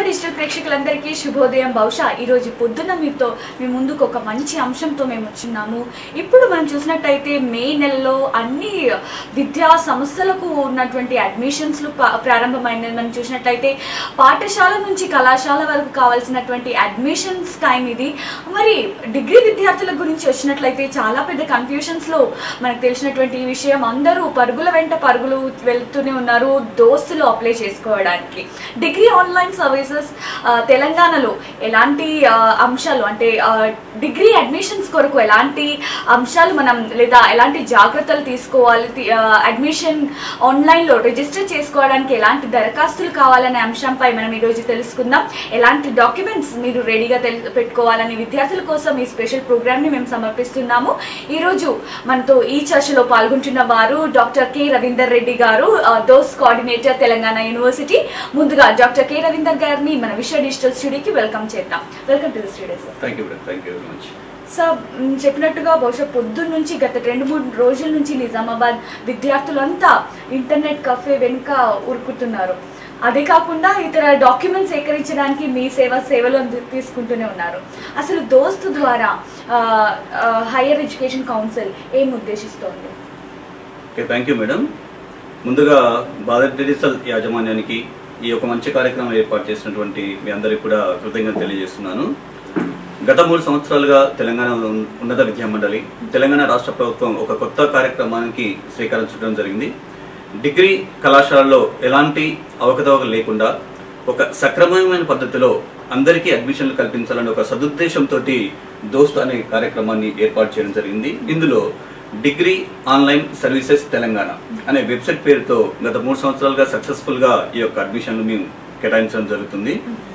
Digital ప్రేక్షకులందరికీ శుభోదయం బహుశా ఈరోజు పొద్దున్న మీతో మీ ముందుకు ఒక మంచి అంశంతో మేము వచ్చిన్నాము ఇప్పుడు మనం చూసినట్టయితే మే నెలలో అన్ని విద్యా సంస్థలకు ఉన్నటువంటి అడ్మిషన్స్లు ప్రారంభమైనది మనం చూసినట్టయితే పాఠశాల నుంచి కళాశాల వరకు కావాల్సినటువంటి అడ్మిషన్స్ టైం ఇది మరి డిగ్రీ విద్యార్థుల గురించి వచ్చినట్లయితే చాలా పెద్ద కన్ఫ్యూషన్స్లో మనకు తెలిసినటువంటి ఈ విషయం అందరూ పరుగుల వెంట పరుగులు వెళ్తూనే ఉన్నారు దోస్తులు అప్లై చేసుకోవడానికి డిగ్రీ ఆన్లైన్ సర్వీసెస్ ఆ, తెలంగాణలో ఎలాంటి ఆ, అంశాలు అంటే ఆ, డిగ్రీ అడ్మిషన్స్ కొరకు ఎలాంటి అంశాలు మనం లేదా ఎలాంటి జాగ్రత్తలు తీసుకోవాలి తి- ఆ, అడ్మిషన్ ఆన్లైన్లో రిజిస్టర్ చేసుకోవడానికి ఎలాంటి దరఖాస్తులు కావాలనే అంశంపై మనం ఈరోజు తెలుసుకుందాం ఎలాంటి డాక్యుమెంట్స్ మీరు రెడీగా తెల్ పెట్టుకోవాలని విద్యార్థుల కోసం ఈ స్పెషల్ ప్రోగ్రామ్ని మేము సమర్పిస్తున్నాము ఈరోజు మనతో ఈ చర్చలో పాల్గొంటున్న వారు డాక్టర్ కె రవీందర్ రెడ్డి గారు ఆ, దోస్ కోఆర్డినేటర్ తెలంగాణ యూనివర్సిటీ ముందుగా డాక్టర్ కె రవీందర్ గారిని మన విశ్వ డిజిటల్ స్టూడియోకి వెల్కమ్ చేద్దాం welcome to the studio sir thank you madam thank you very much sir hmm, చెప్పినట్టుగా బహుశా పొద్దున్న నుంచి గత రెండు మూడు రోజుల నుంచి నిజామాబాద్ విద్యార్థులంతా ఇంటర్నెట్ కఫే వెనుక ఉరుకుతున్నారు అదే కాకుండా ఇతర డాక్యుమెంట్స్ సేకరించడానికి మీ సేవ సేవలు అంది- తీసుకుంటూనే ఉన్నారు అసలు దోస్తు ద్వారా హైయర్ ఎడ్యుకేషన్ కౌన్సిల్ ఏం ఉద్దేశిస్తోంది ఓకే థ్యాంక్ యూ మేడం ముందుగా భారత్ డిజిటల్ యాజమాన్యానికి ఈ యొక్క మంచి కార్యక్రమం ఏర్పాటు చేసినటువంటి మీ అందరికీ కూడా కృతజ్ఞత తెలియజేస్తున్నాను గత మూడు సంవత్సరాలుగా తెలంగాణ ఉన్- ఉన్నత విద్యా మండలి తెలంగాణ రాష్ట్ర ప్రభుత్వం ఒక కొత్త కార్యక్రమానికి శ్రీకారం చుట్టడం జరిగింది డిగ్రీ కళాశాలలో ఎలాంటి అవకతవకలు లేకుండా ఒక సక్రమమైన పద్ధతిలో అందరికీ అడ్మిషన్లు కల్పించాలని ఒక సదుద్దేశంతో దోస్త్ అనే కార్యక్రమాన్ని ఏర్పాటు చేయడం జరిగింది ఇందులో డిగ్రీ ఆన్లైన్ సర్వీసెస్ తెలంగాణ అనే వెబ్సైట్ పేరుతో గత మూడు సంవత్సరాలుగా సక్సెస్ఫుల్ గా ఈ యొక్క అడ్మిషన్లు మేము కేటాయించడం జరుగుతుంది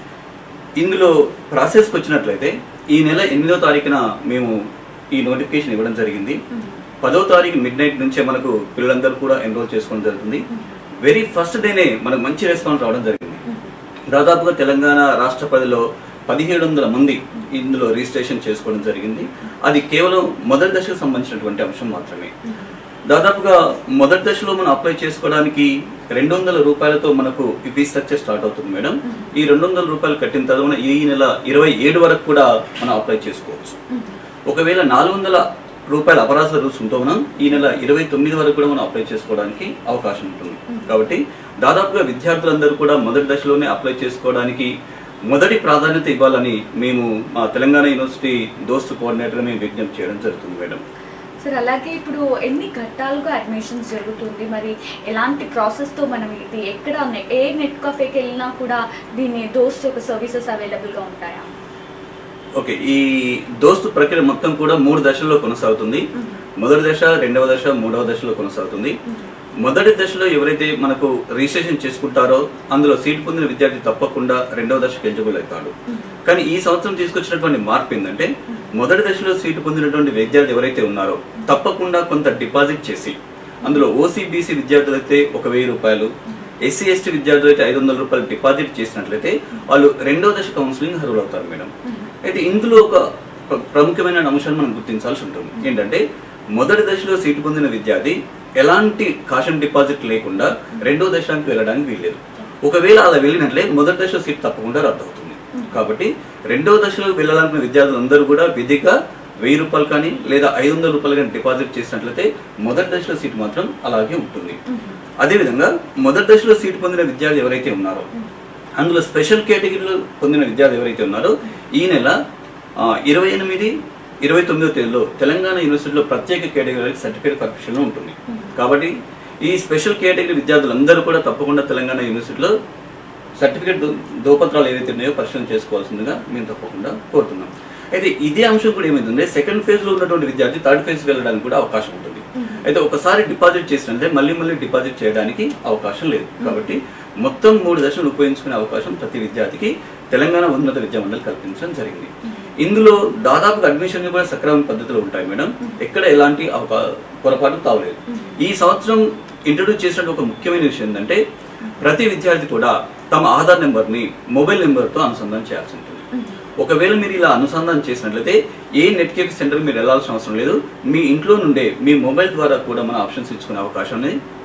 ఇందులో ప్రాసెస్కి వచ్చినట్లయితే ఈ నెల ఎనిమిదో తారీఖున మేము ఈ నోటిఫికేషన్ ఇవ్వడం జరిగింది పదో తారీఖు మిడ్ నైట్ నుంచే మనకు పిల్లలందరూ కూడా ఎన్రోల్ చేసుకోవడం జరుగుతుంది వెరీ ఫస్ట్ డేనే మనకు మంచి రెస్పాన్స్ రావడం జరిగింది దాదాపుగా తెలంగాణ రాష్ట్ర పరిధిలో పదిహేడు వందల మంది ఇందులో రిజిస్ట్రేషన్ చేసుకోవడం జరిగింది అది కేవలం మొదటి దశకు సంబంధించినటువంటి అంశం మాత్రమే దాదాపుగా మొదటి దశలో మనం అప్లై చేసుకోవడానికి రెండు వందల రూపాయలతో మనకు ఈ ఫీ స్ట్రక్చర్ స్టార్ట్ అవుతుంది మేడం ఈ రెండు వందల రూపాయలు కట్టిన తర్వాత ఈ నెల ఇరవై ఏడు వరకు కూడా మనం అప్లై చేసుకోవచ్చు ఒకవేళ నాలుగు వందల రూపాయల అపరాధ రూల్స్ ఉంటే మనం ఈ నెల ఇరవై తొమ్మిది వరకు కూడా మనం అప్లై చేసుకోవడానికి అవకాశం ఉంటుంది కాబట్టి దాదాపుగా విద్యార్థులందరూ కూడా మొదటి దశలోనే అప్లై చేసుకోవడానికి మొదటి ప్రాధాన్యత ఇవ్వాలని మేము మా తెలంగాణ యూనివర్సిటీ దోస్తు కోఆర్డినేటర్ మేము విజ్ఞప్తి చేయడం జరుగుతుంది మేడం సార్ అలాగే ఇప్పుడు ఎన్ని ఘట్టాలుగా అడ్మిషన్స్ జరుగుతుంది మరి ఎలాంటి ప్రాసెస్తో మనం ఇది ఎక్కడ నె- ఏ నెట్ కఫేకి వెళ్ళినా కూడా దీని దోస్త్ యొక్క సర్వీసెస్ అవైలబుల్గా ఉంటాయా ఓకే ఈ దోస్తు ప్రక్రియ మొత్తం కూడా మూడు దశల్లో కొనసాగుతుంది మొదటి దశ రెండవ దశ మూడవ దశలో కొనసాగుతుంది మొదటి దశలో ఎవరైతే మనకు రిజిస్ట్రేషన్ చేసుకుంటారో అందులో సీట్ పొందిన విద్యార్థి తప్పకుండా రెండవ దశకు ఎలిజిబుల్ అవుతాడు కానీ ఈ సంవత్సరం తీసుకొచ్చినటువంటి మార్పు ఏంటంటే మొదటి దశలో సీటు పొందినటువంటి విద్యార్థి ఎవరైతే ఉన్నారో తప్పకుండా కొంత డిపాజిట్ చేసి అందులో ఓసీబీసీ విద్యార్థులు అయితే ఒక వెయ్యి రూపాయలు ఎస్సీ ఎస్టీ విద్యార్థులు అయితే ఐదు వందల రూపాయలు డిపాజిట్ చేసినట్లయితే వాళ్ళు రెండో దశ కౌన్సిలింగ్ అర్హులు అవుతారు మేడం అయితే ఇందులో ఒక ప్ర- ప్రముఖమైన అంశాన్ని మనం గుర్తించాల్సి ఉంటుంది ఏంటంటే మొదటి దశలో సీటు పొందిన విద్యార్థి ఎలాంటి కాషన్ డిపాజిట్ లేకుండా రెండో దశానికి వెళ్ళడానికి వీల్లేదు ఒకవేళ అలా వెళ్ళినట్లే మొదటి దశలో సీట్ తప్పకుండా రద్దు అవుతుంది కాబట్టి రెండో దశలో వెళ్ళాలనుకున్న విద్యార్థులందరూ కూడా విధిగా వెయ్యి రూపాయలు కానీ లేదా ఐదు వందల రూపాయలు కానీ డిపాజిట్ చేసినట్లయితే మొదటి దశలో సీట్ మాత్రం అలాగే ఉంటుంది అదేవిధంగా మొదటి దశలో సీటు పొందిన విద్యార్థి ఎవరైతే ఉన్నారో అందులో స్పెషల్ కేటగిరీలో పొందిన విద్యార్థి ఎవరైతే ఉన్నారో ఈ నెల ఆ, ఇరవై ఎనిమిది ఇరవై తొమ్మిదో తేదీలో తెలంగాణ యూనివర్సిటీలో ప్రత్యేక కేటగిరీ సర్టిఫికేట్ కరెక్షన్ ఉంటుంది కాబట్టి ఈ స్పెషల్ కేటగిరీ విద్యార్థులందరూ కూడా తప్పకుండా తెలంగాణ యూనివర్సిటీలో సర్టిఫికేట్ దో- దోపత్రాలు ఏవైతే ఉన్నాయో పరిశీలన చేసుకోవాల్సిందిగా మేము తప్పకుండా కోరుతున్నాం అయితే ఇదే అంశం కూడా ఏమైందంటే సెకండ్ ఫేజ్ లో ఉన్నటువంటి విద్యార్థి థర్డ్ ఫేజ్ వెళ్ళడానికి కూడా అవకాశం ఉంటుంది అయితే ఒకసారి డిపాజిట్ చేసినట్లే మళ్ళీ మళ్ళీ డిపాజిట్ చేయడానికి అవకాశం లేదు కాబట్టి మొత్తం మూడు దశలు ఉపయోగించుకునే అవకాశం ప్రతి విద్యార్థికి తెలంగాణ ఉన్నత విద్యా మండలి కల్పించడం జరిగింది ఇందులో దాదాపుగా అడ్మిషన్ కూడా సక్రమ పద్ధతిలో ఉంటాయి మేడం ఎక్కడ ఎలాంటి అవకా పొరపాటు తావలేదు ఈ సంవత్సరం ఇంట్రడ్యూస్ చేసిన ఒక ముఖ్యమైన విషయం ఏంటంటే ప్రతి విద్యార్థి కూడా తమ ఆధార్ నెంబర్ని మొబైల్ నెంబర్తో అనుసంధానం చేయాల్సి ఉంటుంది ఒకవేళ మీరు ఇలా అనుసంధానం చేసినట్లయితే ఏ నెట్ కేఫీ సెంటర్ మీరు వెళ్ళాల్సిన అవసరం లేదు మీ ఇంట్లో నుండే మీ మొబైల్ ద్వారా కూడా మన ఆప్షన్స్ ఇచ్చుకునే అవకాశం అనేది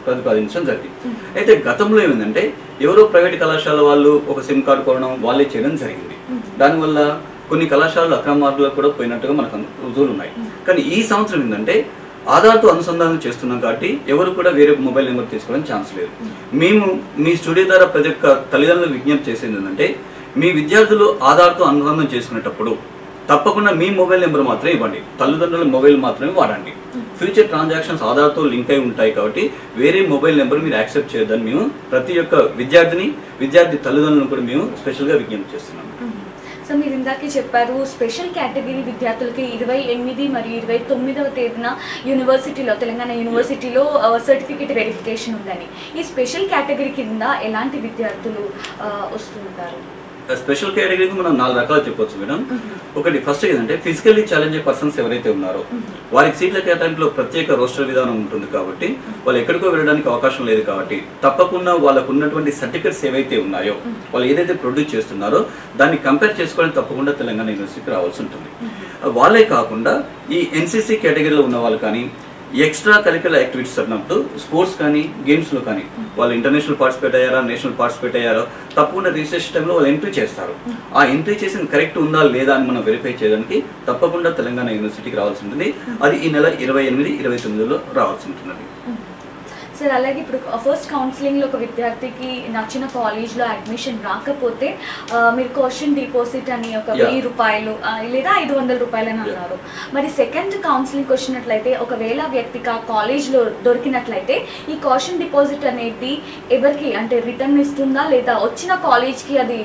ప్రతిపాదించడం జరిగింది అయితే గతంలో ఏమైందంటే ఎవరో ప్రైవేట్ కళాశాల వాళ్ళు ఒక సిమ్ కార్డు కొనడం వాళ్ళే చేయడం జరిగింది దానివల్ల కొన్ని కళాశాలలు అక్రమ మార్గాలకు కూడా పోయినట్టుగా మనకు అను- రుజువులు ఉన్నాయి కానీ ఈ సంవత్సరం ఏంటంటే ఆధార్తో అనుసంధానం చేస్తున్నాం కాబట్టి ఎవరు కూడా వేరే మొబైల్ నెంబర్ తీసుకోవడం ఛాన్స్ లేదు మేము మీ స్టూడియో ద్వారా ప్రతి ఒక్క తల్లిదండ్రులకు విజ్ఞప్తి చేసేది ఏంటంటే మీ విద్యార్థులు ఆధార్తో అనుసంధానం చేసుకునేటప్పుడు తప్పకుండా మీ మొబైల్ నెంబర్ మాత్రమే ఇవ్వండి తల్లిదండ్రుల మొబైల్ మాత్రమే వాడండి ఫ్యూచర్ ట్రాన్సాక్షన్స్ ఆధార్తో లింక్ అయి ఉంటాయి కాబట్టి వేరే మొబైల్ నెంబర్ మీరు యాక్సెప్ట్ చేయొద్దని మేము ప్రతి ఒక్క విద్యార్థిని విద్యార్థి తల్లిదండ్రులను కూడా మేము స్పెషల్గా విజ్ఞప్తి చేస్తున్నాం సో మీరు ఇందాకే చెప్పారు స్పెషల్ కేటగిరీ విద్యార్థులకి ఇరవై ఎనిమిది మరియు ఇరవై తొమ్మిదవ తేదీన యూనివర్సిటీలో తెలంగాణ యూనివర్సిటీలో సర్టిఫికేట్ వెరిఫికేషన్ ఉందని ఈ స్పెషల్ కేటగిరీ కింద ఎలాంటి విద్యార్థులు ఆ, వస్తూ ఉంటారు స్పెషల్ కేటగిరీకి మనం నాలుగు రకాలు చెప్పొచ్చు మేడం ఒకటి ఫస్ట్ ఏంటంటే ఫిజికల్లీ ఛాలెంజ్ పర్సన్స్ ఎవరైతే ఉన్నారో వారికి సీట్ల కేటాయింపులో ప్రత్యేక రోస్టర్ విధానం ఉంటుంది కాబట్టి వాళ్ళు ఎక్కడికో వెళ్ళడానికి అవకాశం లేదు కాబట్టి తప్పకుండా వాళ్ళకు ఉన్నటువంటి సర్టిఫికెట్స్ ఏవైతే ఉన్నాయో వాళ్ళు ఏదైతే ప్రొడ్యూస్ చేస్తున్నారో దాన్ని కంపేర్ చేసుకొని తప్పకుండా తెలంగాణ యూనివర్సిటీకి రావాల్సి ఉంటుంది వాళ్ళే కాకుండా ఈ ఎన్సీసీ కేటగిరీలో ఉన్న వాళ్ళు కానీ ఎక్స్ట్రా కరికులర్ యాక్టివిటీస్ అన్నప్పుడు స్పోర్ట్స్ కానీ గేమ్స్ లో కానీ వాళ్ళు ఇంటర్నేషనల్ పార్టిసిపేట్ అయ్యారా నేషనల్ పార్టిసిపేట్ అయ్యారో తప్పకుండా రిజిస్ట్రేషన్ టైంలో వాళ్ళు ఎంట్రీ చేస్తారు ఆ ఎంట్రీ చేసిన కరెక్ట్ ఉందా లేదా అని మనం వెరిఫై చేయడానికి తప్పకుండా తెలంగాణ యూనివర్సిటీకి రావాల్సి ఉంటుంది అది ఈ నెల ఇరవై ఎనిమిది ఇరవై తొమ్మిదిలో రావాల్సి ఉంటుంది సార్ అలాగే ఇప్పుడు ఫస్ట్ కౌన్సిలింగ్లో ఒక విద్యార్థికి నచ్చిన కాలేజ్లో అడ్మిషన్ రాకపోతే ఆ, మీరు క్వశ్చన్ డిపాజిట్ అని ఒక Yeah. వెయ్యి రూపాయలు ఆ, లేదా ఐదు వందల రూపాయలు అని అన్నారు మరి సెకండ్ కౌన్సిలింగ్ వచ్చినట్లయితే ఒకవేళ ఆ వ్యక్తికి ఆ కాలేజ్లో దొరికినట్లయితే ఈ క్వశ్చన్ డిపాజిట్ అనేది ఎవరికి అంటే రిటర్న్ ఇస్తుందా లేదా వచ్చిన కాలేజ్కి అది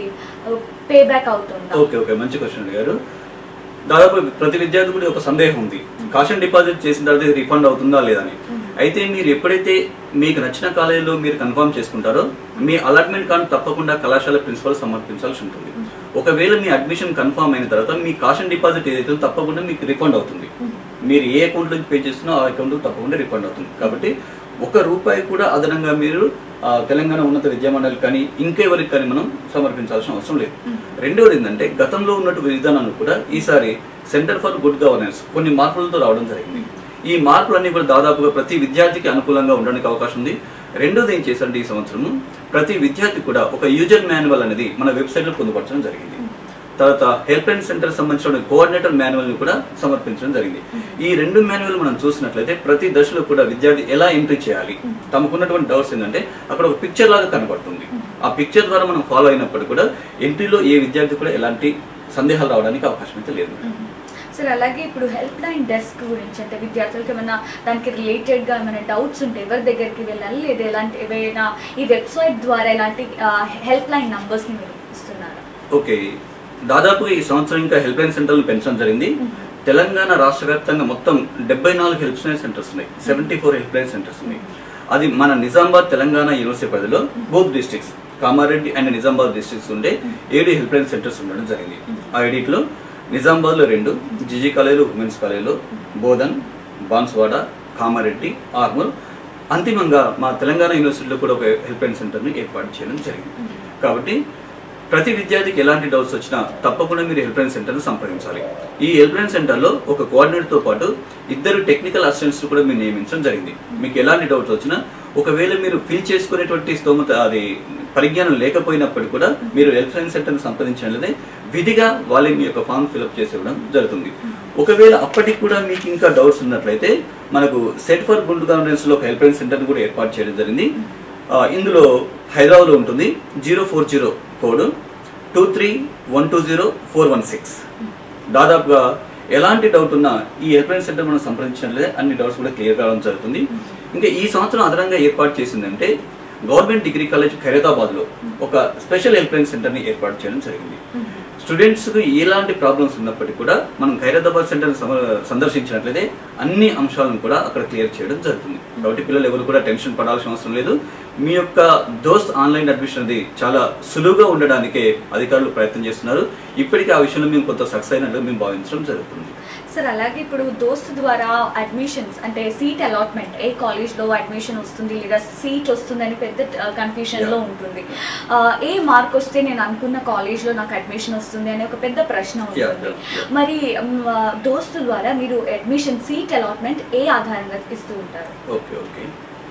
పే బ్యాక్ అవుతుందా ఓకే ఓకే మంచి క్వశ్చన్ అడిగారు దాదాపు ప్రతి విద్యార్థి కూడా ఒక సందేహం ఉంది కాషన్ డిపాజిట్ చేసిన తర్వాత ఇది రిఫండ్ అవుతుందా లేదా అని అయితే మీరు ఎప్పుడైతే మీకు నచ్చిన కాలేజీలో మీరు కన్ఫర్మ్ చేసుకుంటారో మీ అలాట్మెంట్ కార్డు తప్పకుండా కళాశాల ప్రిన్సిపల్ సమర్పించాల్సి ఉంటుంది ఒకవేళ మీ అడ్మిషన్ కన్ఫర్మ్ అయిన తర్వాత మీ కాషన్ డిపాజిట్ ఏదైతే ఉందో తప్పకుండా మీకు రిఫండ్ అవుతుంది మీరు ఏ అకౌంట్ నుంచి పే చేస్తున్నా ఆ అకౌంట్ తప్పకుండా రిఫండ్ అవుతుంది కాబట్టి ఒక రూపాయి కూడా అదనంగా మీరు ఆ, తెలంగాణ ఉన్నత విద్యా మండలి కానీ ఇంకెవరికి కానీ మనం సమర్పించాల్సిన అవసరం లేదు రెండవది ఏంటంటే గతంలో ఉన్నట్టు విధానాలు కూడా ఈసారి సెంటర్ ఫర్ గుడ్ గవర్నెన్స్ కొన్ని మార్పులతో రావడం జరిగింది ఈ మార్పులన్నీ కూడా దాదాపుగా ప్రతి విద్యార్థికి అనుకూలంగా ఉండడానికి అవకాశం ఉంది రెండోది ఏం చేశారంటే ఈ సంవత్సరం ప్రతి విద్యార్థి కూడా ఒక యూజర్ మాన్యువల్ అనేది మన వెబ్సైట్లో పొందుపరచడం జరిగింది తర్వాత హెల్ప్ లైన్ సెంటర్ సంబంధించిన కోఆర్డినేటర్ మాన్యువల్ ని కూడా సమర్పించడం జరిగింది ఈ రెండు మాన్యువల్ మనం చూసినట్లయితే ప్రతి దశలో కూడా విద్యార్థి ఎలా ఎంట్రీ చేయాలి తమకున్నటువంటి డౌట్స్ ఏంటంటే అక్కడ ఒక పిక్చర్ లాగా కనబడుతుంది ఆ పిక్చర్ ద్వారా మనం ఫాలో అయినప్పుడు కూడా ఎంట్రీలో ఏ విద్యార్థి కూడా ఎలాంటి సందేహాలు రావడానికి అవకాశం అయితే లేదు సార్ అలాగే ఇప్పుడు హెల్ప్ లైన్ డెస్క్ గురించి అంటే విద్యార్థులకు ఏమైనా దానికి రిలేటెడ్గా ఏమైనా డౌట్స్ ఉంటే ఎవరి దగ్గరికి వెళ్ళాలి లేదా ఎలాంటి ఏవైనా ఈ వెబ్సైట్ ద్వారా ఎలాంటి హెల్ప్ లైన్ నంబర్స్ని మీరు ఇస్తున్నారా ఓకే దాదాపుగా ఈ సంవత్సరం ఇంకా హెల్ప్ లైన్ సెంటర్లు పెంచడం జరిగింది తెలంగాణ రాష్ట్ర వ్యాప్తంగా మొత్తం డెబ్బై నాలుగు హెల్ప్ లైన్ సెంటర్స్ ఉన్నాయి seventy four helpline centres ఉన్నాయి అది మన నిజామాబాద్ తెలంగాణ యూనివర్సిటీ పరిధిలో both districts Kamareddy and Nizamabad districts ఉండే ఏడు హెల్ప్ లైన్ సెంటర్స్ ఉండడం జరిగింది ఆ ఏడిట్లో నిజామాబాద్లో రెండు జిజి కాలేజీలో ఉమెన్స్ కాలేజీలో బోధన్ బాన్స్వాడ కామారెడ్డి ఆర్మూర్ అంతిమంగా మా తెలంగాణ యూనివర్సిటీలో కూడా ఒక హెల్ప్ లైన్ సెంటర్ని ఏర్పాటు చేయడం జరిగింది కాబట్టి ప్రతి విద్యార్థికి ఎలాంటి డౌట్స్ వచ్చినా తప్పకుండా మీరు హెల్ప్ లైన్ సెంటర్ని సంప్రదించాలి ఈ హెల్ప్ లైన్ సెంటర్లో ఒక కోఆర్డినేటర్తో పాటు ఇద్దరు టెక్నికల్ అసిస్టెంట్స్ కూడా మీరు నియమించడం జరిగింది మీకు ఎలాంటి డౌట్స్ వచ్చినా ఒకవేళ మీరు ఫిల్ చేసుకునేటువంటి స్తోమత అది పరిజ్ఞానం లేకపోయినప్పటికీ కూడా మీరు హెల్ప్ లైన్ సెంటర్ని సంప్రదించినట్లయితే విధిగా వాళ్ళే మీ యొక్క ఫామ్ ఫిల్అప్ చేసి ఇవ్వడం జరుగుతుంది ఒకవేళ అప్పటికి కూడా మీకు ఇంకా డౌట్స్ ఉన్నట్లయితే మనకు సెట్ ఫర్ గుండు గవర్నెన్స్ లో ఒక హెల్ప్ లైన్ సెంటర్ కూడా ఏర్పాటు చేయడం జరిగింది ఆ, ఇందులో హైదరాబాద్లో ఉంటుంది zero four zero code two three one two zero four one six దాదాపుగా ఎలాంటి డౌట్ ఉన్నా ఈ హెల్ప్ లైన్ సెంటర్ మనం సంప్రదించినట్లయితే అన్ని డౌట్స్ కూడా క్లియర్ కావడం జరుగుతుంది ఇంకా ఈ సంవత్సరం అదనంగా ఏర్పాటు చేసిందంటే గవర్నమెంట్ డిగ్రీ కాలేజ్ ఖైరతాబాద్ లో ఒక స్పెషల్ హెల్ప్ లైన్ సెంటర్ ని ఏర్పాటు చేయడం జరిగింది స్టూడెంట్స్ కు ఎలాంటి ప్రాబ్లమ్స్ ఉన్నప్పటికీ కూడా మనం ఖైరతాబాద్ సెంటర్ సందర్శించినట్లయితే అన్ని అంశాలను కూడా అక్కడ క్లియర్ చేయడం జరుగుతుంది కాబట్టి పిల్లలు ఎవరు కూడా టెన్షన్ పడాల్సిన అవసరం లేదు మీ యొక్క దోస్త్ ఆన్లైన్ అడ్మిషన్ అది చాలా సులువుగా ఉండడానికే అధికారులు ప్రయత్నం చేస్తున్నారు ఇప్పటికీ ఆ విషయంలో మేము కొంత సక్సెస్ అయినట్లు మేము భావించడం జరుగుతుంది సార్ అలాగే ఇప్పుడు దోస్త్ ద్వారా అడ్మిషన్స్ అంటే సీట్ అలాట్మెంట్ ఏ కాలేజ్లో అడ్మిషన్ వస్తుంది లేదా సీట్ వస్తుందని పెద్ద కన్ఫ్యూషన్లో Yeah. ఉంటుంది ఆ, ఏ మార్క్ వస్తే నేను అనుకున్న కాలేజ్లో నాకు అడ్మిషన్ వస్తుంది అనే ఒక పెద్ద ప్రశ్న Yeah, ఉంటుంది yeah, yeah. మరి మ్, ఆ, దోస్తు ద్వారా మీరు అడ్మిషన్ సీట్ అలాట్మెంట్ ఏ ఆధారంగా ఇస్తూ ఉంటారు ఓకే ఓకే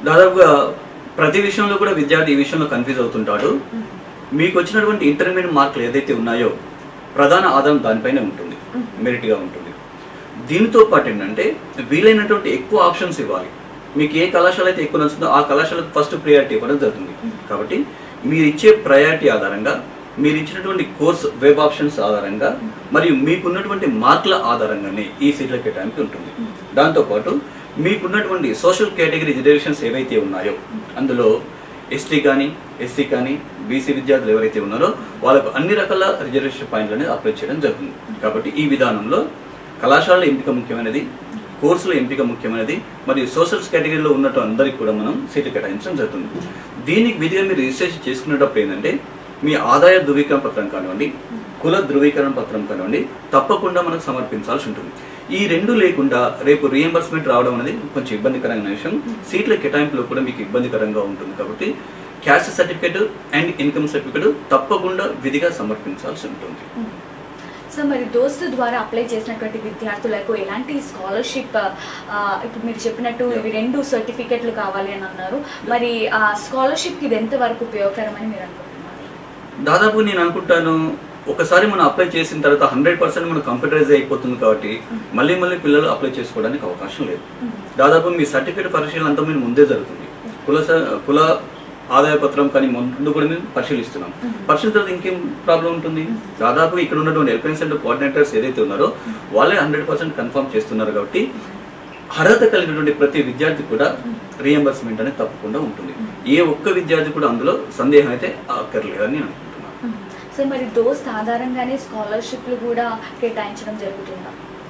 దాదాపుగా ప్రతి విషయంలో కూడా విద్యార్థి ఈ విషయంలో కన్ఫ్యూజ్ అవుతుంటాడు మీకు వచ్చినటువంటి ఇంటర్మీడియట్ మార్కులు ఏదైతే ఉన్నాయో ప్రధాన ఆధారం దానిపైనే ఉంటుంది మెరిట్గా ఉంటుంది దీనితో పాటు ఏంటంటే వీలైనటువంటి ఎక్కువ ఆప్షన్స్ ఇవ్వాలి మీకు ఏ కళాశాల అయితే ఎక్కువ నచ్చుతుందో ఆ కళాశాలకు ఫస్ట్ ప్రియారిటీ ఇవ్వడం జరుగుతుంది కాబట్టి మీరు ఇచ్చే ప్రయారిటీ ఆధారంగా మీరు ఇచ్చినటువంటి కోర్స్ వెబ్ ఆప్షన్స్ ఆధారంగా మరియు మీకున్నటువంటి మార్కుల ఆధారంగానే ఈ సీట్ల కేటాయింపు ఉంటుంది దాంతోపాటు మీకున్నటువంటి సోషల్ కేటగిరీ రిజర్వేషన్స్ ఏవైతే ఉన్నాయో అందులో ఎస్టీ కానీ ఎస్సీ కానీ బీసీ విద్యార్థులు ఎవరైతే ఉన్నారో వాళ్ళకు అన్ని రకాల రిజర్వేషన్ పాయింట్లు అనేది అప్లై చేయడం జరుగుతుంది కాబట్టి ఈ విధానంలో కళాశాలల ఎంపిక ముఖ్యమైనది కోర్సుల ఎంపిక ముఖ్యమైనది మరియు సోషల్ కేటగిరీలో ఉన్నట్టు అందరికి కూడా మనం సీట్లు కేటాయించడం జరుగుతుంది దీనికి విధిగా మీరు రిజిస్ట్రేషన్ చేసుకునేటప్పుడు ఏంటంటే మీ ఆదాయ ధృవీకరణ పత్రం కానివ్వండి కుల ధృవీకరణ పత్రం కానివ్వండి తప్పకుండా మనకు సమర్పించాల్సి ఉంటుంది ఈ రెండు లేకుండా రేపు రియంబర్స్మెంట్ రావడం అనేది కొంచెం ఇబ్బందికరమైన విషయం సీట్ల కేటాయింపులో కూడా మీకు ఇబ్బందికరంగా ఉంటుంది కాబట్టి caste certificate and income certificate తప్పకుండా విధిగా సమర్పించాల్సి ఉంటుంది సో మరి దోస్తు ద్వారా అప్లై చేసినటువంటి విద్యార్థులకు ఎలాంటి స్కాలర్షిప్ ఇప్పుడు మీరు చెప్పినట్టు ఇవి రెండు సర్టిఫికెట్లు కావాలి అని అన్నారు మరి ఆ స్కాలర్షిప్కి ఇది ఎంతవరకు ఉపయోగకరమని మీరు అనుకుంటున్నారు దాదాపు నేను అనుకుంటాను ఒకసారి మనం అప్లై చేసిన తర్వాత హండ్రెడ్ పర్సెంట్ మనం కంప్యూటరైజ్ అయిపోతుంది కాబట్టి మళ్ళీ మళ్ళీ పిల్లలు అప్లై చేసుకోవడానికి అవకాశం లేదు దాదాపు మీ సర్టిఫికేట్ పరిశీలన అంతా మీరు ముందే జరుగుతుంది కుల స- కుల ఆదాయ పత్రం కానీ ముందు కూడా మేము పరిశీలిస్తున్నాం పరిశీలన తర్వాత ఇంకేం ప్రాబ్లం ఉంటుంది దాదాపు ఇక్కడ ఉన్నటువంటి హెల్ప్ సెంటర్ కోఆర్డినేటర్స్ ఏదైతే ఉన్నారో వాళ్ళే హండ్రెడ్ పర్సెంట్ కన్ఫర్మ్ చేస్తున్నారు కాబట్టి అర్హత కలిగినటువంటి ప్రతి విద్యార్థి కూడా రియంబర్స్మెంట్ అనేది తప్పకుండా ఉంటుంది ఏ ఒక్క విద్యార్థి కూడా అందులో సందేహం అయితే అక్కర్లేదని నేను అనుకుంటున్నాను సో మరి దోస్త్ ఆధారంగానే స్కాలర్షిప్లు కూడా కేటాయించడం జరుగుతుందా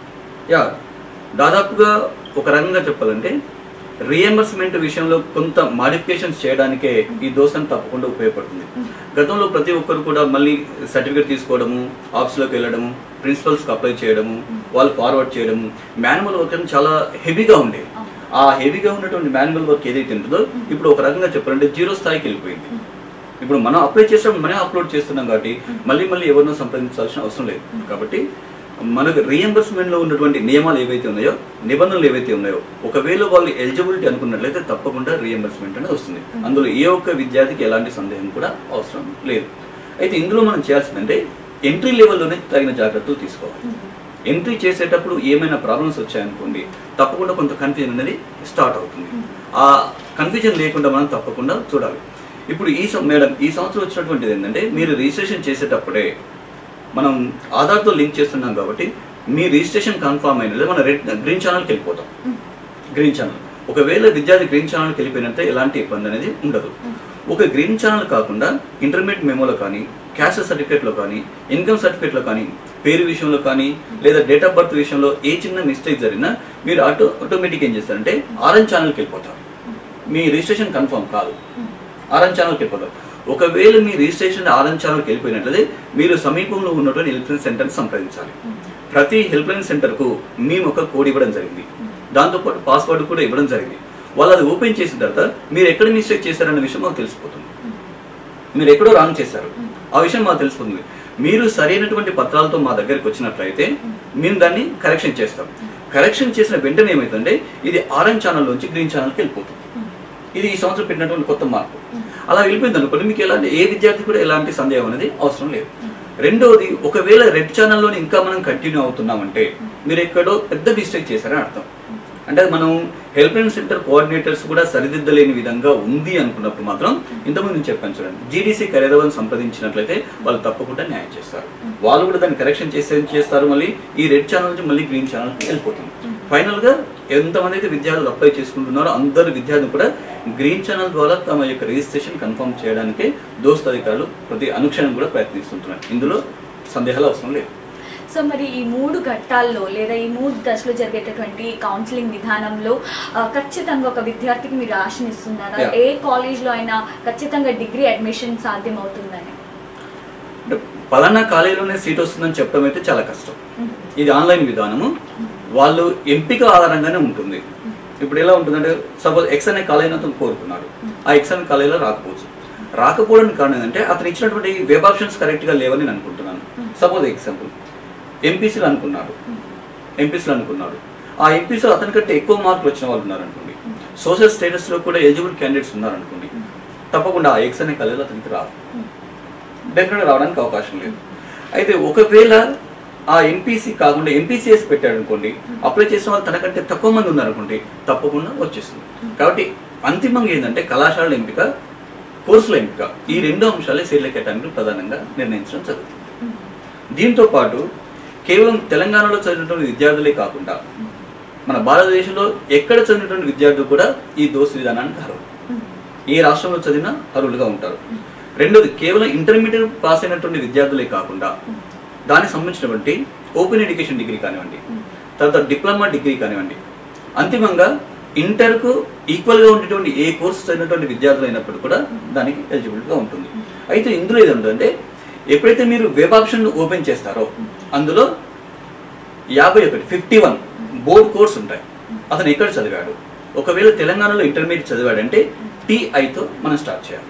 యా దాదాపుగా ఒక రకంగా చెప్పాలంటే రియంబర్స్మెంట్ విషయంలో కొంత మాడిఫికేషన్స్ చేయడానికే ఈ దోస్తని తప్పకుండా ఉపయోగపడుతుంది గతంలో ప్రతి ఒక్కరు కూడా మళ్ళీ సర్టిఫికేట్ తీసుకోవడము ఆఫీస్లోకి వెళ్ళడము ప్రిన్సిపల్స్కి అప్లై చేయడము వాళ్ళు ఫార్వర్డ్ చేయడము మాన్యువల్ వర్క్ అనేది చాలా హెవీగా ఉండేది ఆ హెవీగా ఉన్నటువంటి మాన్యువల్ వర్క్ ఏదైతే ఉంటుందో ఇప్పుడు ఒక రకంగా చెప్పాలంటే జీరో స్థాయికి వెళ్ళిపోయింది ఇప్పుడు మనం అప్లై చేసాం మనమే అప్లోడ్ చేస్తున్నాం కాబట్టి మళ్ళీ మళ్ళీ ఎవరినో సంప్రదించాల్సిన అవసరం లేదు కాబట్టి మనకు రియంబర్స్మెంట్ లో ఉన్నటువంటి నియమాలు ఏవైతే ఉన్నాయో నిబంధనలు ఏవైతే ఉన్నాయో ఒకవేళ వాళ్ళు ఎలిజిబిలిటీ అనుకున్నట్లయితే తప్పకుండా రియంబర్స్మెంట్ అనేది వస్తుంది అందులో ఏ ఒక్క విద్యార్థికి ఎలాంటి సందేహం కూడా అవసరం లేదు అయితే ఇందులో మనం చేయాల్సిందంటే ఎంట్రీ లెవెల్లోనే తగిన జాగ్రత్తలు తీసుకోవాలి ఎంట్రీ చేసేటప్పుడు ఏమైనా ప్రాబ్లమ్స్ వచ్చాయనుకోండి తప్పకుండా కొంత కన్ఫ్యూజన్ అనేది స్టార్ట్ అవుతుంది ఆ కన్ఫ్యూజన్ లేకుండా మనం తప్పకుండా చూడాలి ఇప్పుడు ఈ సం- మేడం ఈ సంవత్సరం వచ్చినటువంటిది ఏంటంటే మీరు రిజిస్ట్రేషన్ చేసేటప్పుడే మనం ఆధార్తో లింక్ చేస్తున్నాం కాబట్టి మీ రిజిస్ట్రేషన్ కన్ఫర్మ్ అయినది మనం రెడ్ గ్రీన్ ఛానల్కి వెళ్ళిపోతాం గ్రీన్ ఛానల్ ఒకవేళ విద్యార్థి గ్రీన్ ఛానల్కి వెళ్ళిపోయినట్టే ఎలాంటి ఇబ్బంది అనేది ఉండదు ఒక గ్రీన్ ఛానల్ కాకుండా ఇంటర్మీడియట్ మెమోలో కానీ క్యాస్ట్ సర్టిఫికేట్లో కానీ ఇన్కమ్ సర్టిఫికేట్లో కానీ పేరు విషయంలో కానీ లేదా డేట్ ఆఫ్ బర్త్ విషయంలో ఏ చిన్న మిస్టేక్ జరిగినా మీరు ఆటో ఆటోమేటిక్ ఏం చేస్తారంటే ఆరెంజ్ ఛానల్కి వెళ్ళిపోతారు మీ రిజిస్ట్రేషన్ కన్ఫర్మ్ కాదు ఆరెంజ్ ఛానల్కి వెళ్ళిపోతారు ఒకవేళ మీ రిజిస్ట్రేషన్ ఆరెంజ్ ఛానల్కి వెళ్ళిపోయినట్లయితే మీరు సమీపంలో ఉన్నటువంటి హెల్ప్ లైన్ సెంటర్ని సంప్రదించాలి ప్రతి హెల్ప్ లైన్ సెంటర్కు మేము ఒక కోడ్ ఇవ్వడం జరిగింది దాంతోపాటు పాస్వర్డ్ కూడా ఇవ్వడం జరిగింది వాళ్ళు అది ఓపెన్ చేసిన తర్వాత మీరు ఎక్కడ మిస్టేక్ చేశారన్న విషయం మాకు తెలిసిపోతుంది మీరు ఎక్కడో రాంగ్ చేశారు ఆ విషయం మాకు తెలిసిపోతుంది మీరు సరైనటువంటి పత్రాలతో మా దగ్గరికి వచ్చినట్లయితే మేము దాన్ని కరెక్షన్ చేస్తాం కరెక్షన్ చేసిన వెంటనే ఏమైతుందంటే ఇది ఆరెంజ్ ఛానల్ నుంచి గ్రీన్ ఛానల్కి వెళ్ళిపోతుంది ఇది ఈ సంవత్సరం పెట్టినటువంటి కొత్త మార్పు అలా వెళ్ళిపోయింది అనుకోండి మీకు ఎలాంటి ఏ విద్యార్థి కూడా ఎలాంటి సందేహం అనేది అవసరం లేదు రెండవది ఒకవేళ రెడ్ ఛానల్లోనే ఇంకా మనం కంటిన్యూ అవుతున్నామంటే మీరు ఎక్కడో పెద్ద మిస్టేక్ చేశారని అర్థం అంటే మనం హెల్ప్ లైన్ సెంటర్ కోఆర్డినేటర్స్ కూడా సరిదిద్దలేని విధంగా ఉంది అనుకున్నప్పుడు మాత్రం ఇంతకుముందు నేను చెప్పాను చూడండి జీడీసీ కరేదవని సంప్రదించినట్లయితే వాళ్ళు తప్పకుండా న్యాయం చేస్తారు వాళ్ళు కూడా దాన్ని కరెక్షన్ చేసే చేస్తారు మళ్ళీ ఈ రెడ్ ఛానల్ నుంచి మళ్ళీ గ్రీన్ ఛానల్కి వెళ్ళిపోతుంది ఫైనల్ గా ఎంతమంది అయితే విద్యార్థులు అప్లై చేసుకుంటున్నారో అందరు విద్యార్థులు కూడా గ్రీన్ ఛానల్ ద్వారా తమ యొక్క రిజిస్ట్రేషన్ కన్ఫర్మ్ చేయడానికి దోస్త్ అధికారులు ప్రతి అనుక్షణం కూడా ప్రయత్నిస్తుంటున్నారు ఇందులో సందేహాలు అవసరం లేదు సో మరి ఈ మూడు ఘట్టాల్లో లేదా ఈ మూడు దశలో జరిగేటటువంటి కౌన్సిలింగ్ విధానంలో ఆ, ఖచ్చితంగా ఒక విద్యార్థికి మీరు ఆశనిస్తున్నారా Yeah. ఏ కాలేజ్లో అయినా ఖచ్చితంగా డిగ్రీ అడ్మిషన్ సాధ్యమవుతుందని అంటే పలానా కాలేజీలోనే సీట్ వస్తుందని చెప్పడం అయితే చాలా కష్టం ఇది ఆన్లైన్ విధానము వాళ్ళు ఎంపిక ఆధారంగానే ఉంటుంది ఇప్పుడు ఎలా ఉంటుందంటే సపోజ్ ఎక్స్ అనే కాలేజీ అతను కోరుకున్నాడు ఆ ఎక్స్ అనే కాలేజీలో రాకపోవచ్చు రాకపోవడానికి కారణం ఏంటంటే అతను ఇచ్చినటువంటి వెబ్ ఆప్షన్స్ కరెక్ట్గా లేవని నేను అనుకుంటున్నాను సపోజ్ ఎగ్జాంపుల్ ఎంపీసీలు అనుకున్నాడు ఎంపీసీలు అనుకున్నాడు ఆ ఎంపీసీలో అతనికంటే ఎక్కువ మార్కులు వచ్చిన వాళ్ళు ఉన్నారు అనుకోండి సోషల్ స్టేటస్లో కూడా ఎలిజిబుల్ క్యాండిడేట్స్ ఉన్నారనుకోండి తప్పకుండా ఆ ఎక్స్ అనే కాలేజీలో అతనికి రాదు డెఫినెట్గా రావడానికి అవకాశం లేదు అయితే ఒకవేళ ఆ ఎంపీసీ కాకుండా ఎంపీసీఎస్ పెట్టాడు అనుకోండి అప్లై చేసిన వాళ్ళు తనకంటే తక్కువ మంది ఉన్నారనుకోండి తప్పకుండా వచ్చేస్తుంది కాబట్టి అంతిమంగా ఏంటంటే కళాశాలల ఎంపిక కోర్సుల ఎంపిక ఈ రెండు అంశాలే సీట్ల కేటాయింపులు ప్రధానంగా నిర్ణయించడం జరుగుతుంది దీంతో పాటు కేవలం తెలంగాణలో చదివినటువంటి విద్యార్థులే కాకుండా మన భారతదేశంలో ఎక్కడ చదివినటువంటి విద్యార్థులు కూడా ఈ దోస్తు విధానానికి అర్హులు ఏ రాష్ట్రంలో చదివినా అర్హులుగా ఉంటారు రెండోది కేవలం ఇంటర్మీడియట్ పాస్ అయినటువంటి విద్యార్థులే కాకుండా దానికి సంబంధించినటువంటి ఓపెన్ ఎడ్యుకేషన్ డిగ్రీ కానివ్వండి తర్వాత డిప్లొమా డిగ్రీ కానివ్వండి అంతిమంగా ఇంటర్కు ఈక్వల్గా ఉండేటువంటి ఏ కోర్సు చదివినటువంటి విద్యార్థులు అయినప్పుడు కూడా దానికి ఎలిజిబిలిటీగా ఉంటుంది అయితే ఇందులో ఏదంటే ఎప్పుడైతే మీరు వెబ్ ఆప్షన్ ఓపెన్ చేస్తారో అందులో యాభై ఒకటి ఫిఫ్టీ వన్ బోర్డ్ కోర్స్ ఉంటాయి అతను ఎక్కడ చదివాడు ఒకవేళ తెలంగాణలో ఇంటర్మీడియట్ చదివాడంటే టీఐతో మనం స్టార్ట్ చేయాలి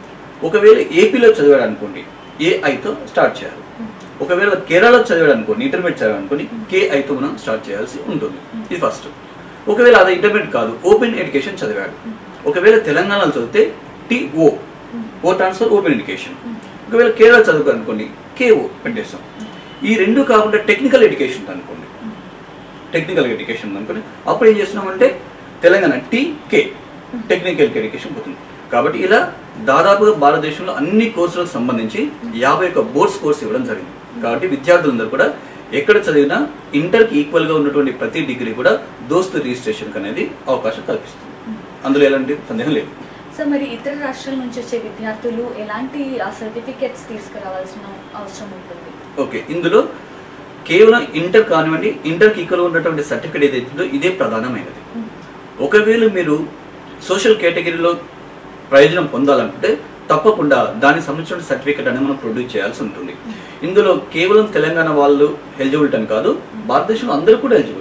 ఒకవేళ ఏపీలో చదివాడు అనుకోండి ఏఐతో స్టార్ట్ చేయాలి ఒకవేళ కేరళలో చదివాడు అనుకోండి ఇంటర్మీడియట్ చదివాడు అనుకోండి కేఐతో మనం స్టార్ట్ చేయాల్సి ఉంటుంది ఇది ఫస్ట్ ఒకవేళ అది ఇంటర్మీడియట్ కాదు ఓపెన్ ఎడ్యుకేషన్ చదివాడు ఒకవేళ తెలంగాణలో చదివితే TO O transfer open education ఒకవేళ కేరళ చదువు అనుకోండి కేఓ పెట్టేస్తాం ఈ రెండు కాకుండా టెక్నికల్ ఎడ్యుకేషన్ అనుకోండి టెక్నికల్ ఎడ్యుకేషన్ అనుకోండి అప్పుడు ఏం చేస్తున్నామంటే తెలంగాణ టీకే టెక్నికల్ ఎడ్యుకేషన్ పోతుంది కాబట్టి ఇలా దాదాపుగా భారతదేశంలో అన్ని కోర్సులకు సంబంధించి యాభై ఒక్క బోర్డ్స్ కోర్స్ ఇవ్వడం జరిగింది కాబట్టి విద్యార్థులందరూ కూడా ఎక్కడ చదివినా ఇంటర్కి ఈక్వల్గా ఉన్నటువంటి ప్రతి డిగ్రీ కూడా దోస్తు రిజిస్ట్రేషన్కి అనేది అవకాశం కల్పిస్తుంది అందులో ఎలాంటి సందేహం లేదు సో మరి ఇతర రాష్ట్రాల నుంచి వచ్చే విద్యార్థులు ఎలాంటి సర్టిఫికెట్స్ తీసుకురావాల్సిన అవసరం ఉంటుంది ఓకే ఇందులో కేవలం ఇంటర్ కానివ్వండి ఇంటర్కి ఈక్వల్ ఉన్నటువంటి సర్టిఫికేట్ ఏదైతే ఉందో ఇదే ప్రధానమైనది ఒకవేళ మీరు సోషల్ కేటగిరీలో ప్రయోజనం పొందాలనుకుంటే తప్పకుండా దానికి సంబంధించిన సర్టిఫికేట్ అనేది మనం ప్రొడ్యూస్ చేయాల్సి ఉంటుంది ఇందులో కేవలం తెలంగాణ వాళ్ళు ఎలిజిబిలిటీ అని కాదు భారతదేశంలో అందరూ కూడా ఎలిజిబుల్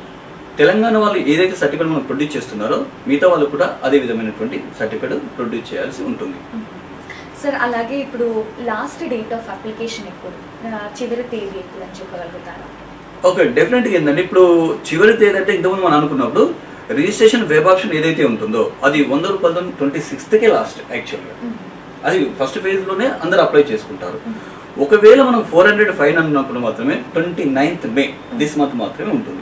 తెలంగాణ వాళ్ళు ఏదైతే సర్టిఫికేట్ మనం ప్రొడ్యూస్ చేస్తున్నారో మిగతా వాళ్ళు కూడా అదే విధమైనటువంటి సర్టిఫికేట్ ప్రొడ్యూస్ చేయాల్సి ఉంటుంది సార్ అలాగే ఇప్పుడు లాస్ట్ డేట్ ఆఫ్ అప్లికేషన్ ఎప్పుడు ఆ, చివరి తేదీ ఎప్పుడు అని చెప్పగలుగుతారా ఓకే డెఫినెట్గా ఏంటంటే ఇప్పుడు చివరి తేదీ అంటే ఇంతకుముందు మనం అనుకున్నప్పుడు రిజిస్ట్రేషన్ వెబ్ ఆప్షన్ ఏదైతే ఉంటుందో అది వంద రూపాయలతో ట్వంటీ సిక్స్త్కే లాస్ట్ యాక్చువల్గా అది ఫస్ట్ ఫేజ్లోనే అందరు అప్లై చేసుకుంటారు ఒకవేళ మనం ఫోర్ హండ్రెడ్ ఫైన్ అన్నప్పుడు మాత్రమే twenty ninth May this month మాత్రమే ఉంటుంది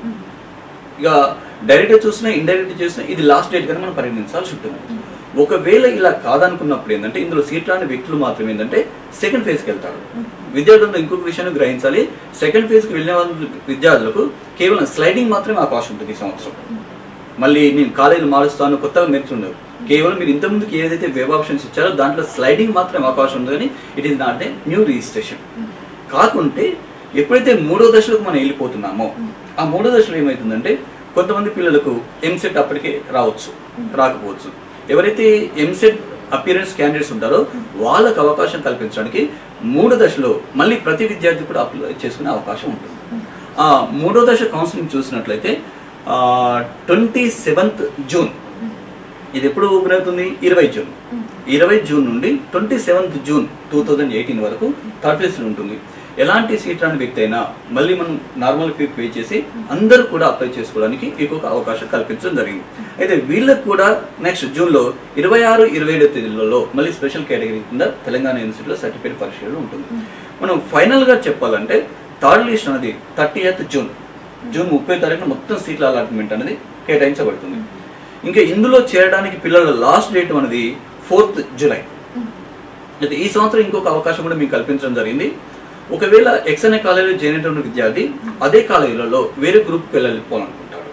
ఇక డైరెక్ట్ చూసినా ఇండైరెక్ట్ చూసినా ఇది లాస్ట్ డేట్ కానీ మనం పరిగణించాల్సి ఉంటుంది ఒకవేళ ఇలా కాదనుకున్నప్పుడు ఏంటంటే ఇందులో సీట్ రాని వ్యక్తులు మాత్రం ఏంటంటే సెకండ్ ఫేజ్కి వెళ్తారు విద్యార్థులు ఇంకొక విషయాన్ని గ్రహించాలి సెకండ్ ఫేజ్కి వెళ్ళిన వాళ్ళ విద్యార్థులకు కేవలం స్లైడింగ్ మాత్రమే అవకాశం ఉంటుంది ఈ సంవత్సరం మళ్ళీ నేను కాలేజీలు మారుస్తాను కొత్తగా మెరుతుండదు కేవలం మీరు ఇంతకుముందుకు ఏదైతే వెబ్ ఆప్షన్స్ ఇచ్చారో దాంట్లో స్లైడింగ్ మాత్రమే అవకాశం ఉంది కానీ it is not a new registration కాకుంటే ఎప్పుడైతే మూడో దశలకు మనం వెళ్ళిపోతున్నామో ఆ మూడో దశలో ఏమవుతుందంటే కొంతమంది పిల్లలకు ఎంసెట్ అప్పటికే రావచ్చు రాకపోవచ్చు ఎవరైతే ఎంసెట్ అపియరెన్స్ క్యాండిడేట్స్ ఉంటారో వాళ్ళకు అవకాశం కల్పించడానికి మూడో దశలో మళ్ళీ ప్రతి విద్యార్థి కూడా అప్లై చేసుకునే అవకాశం ఉంటుంది ఆ మూడో దశ కౌన్సిలింగ్ చూసినట్లయితే ట్వంటీ సెవెంత్ జూన్ ఇది ఎప్పుడు ఓపెన్ అవుతుంది ఇరవై జూన్ ఇరవై జూన్ నుండి twenty seventh June two thousand eighteen వరకు థర్డ్ ఫేజ్ ఉంటుంది ఎలాంటి సీట్ రాని వ్యక్తి అయినా మళ్ళీ మనం నార్మల్ ఫీ పే చేసి అందరూ కూడా అప్లై చేసుకోవడానికి ఎక్కువ అవకాశం కల్పించడం జరిగింది అయితే వీళ్ళకి కూడా నెక్స్ట్ జూన్లో ఇరవై ఆరు ఇరవై ఏడు తేదీలలో మళ్ళీ స్పెషల్ కేటగిరీ కింద తెలంగాణ యూనివర్సిటీలో సర్టిఫికేట్ పరీక్షలు ఉంటుంది మనం ఫైనల్గా చెప్పాలంటే థర్డ్ లిస్ట్ అనేది థర్టీ ఎయిత్ జూన్ జూన్ ముప్పై తారీఖున మొత్తం సీట్ల అలాట్మెంట్ అనేది కేటాయించబడుతుంది ఇంకా ఇందులో చేరడానికి పిల్లల లాస్ట్ డేట్ అనేది ఫోర్త్ జూలై అయితే ఈ సంవత్సరం ఇంకొక అవకాశం కూడా మీకు కల్పించడం జరిగింది ఒకవేళ ఎక్స్ అనే కాలేజీలో జాయిన్ అయినటువంటి విద్యార్థి అదే కాలేజీలలో వేరే గ్రూప్కి వెళ్ళాలనుకుంటాడు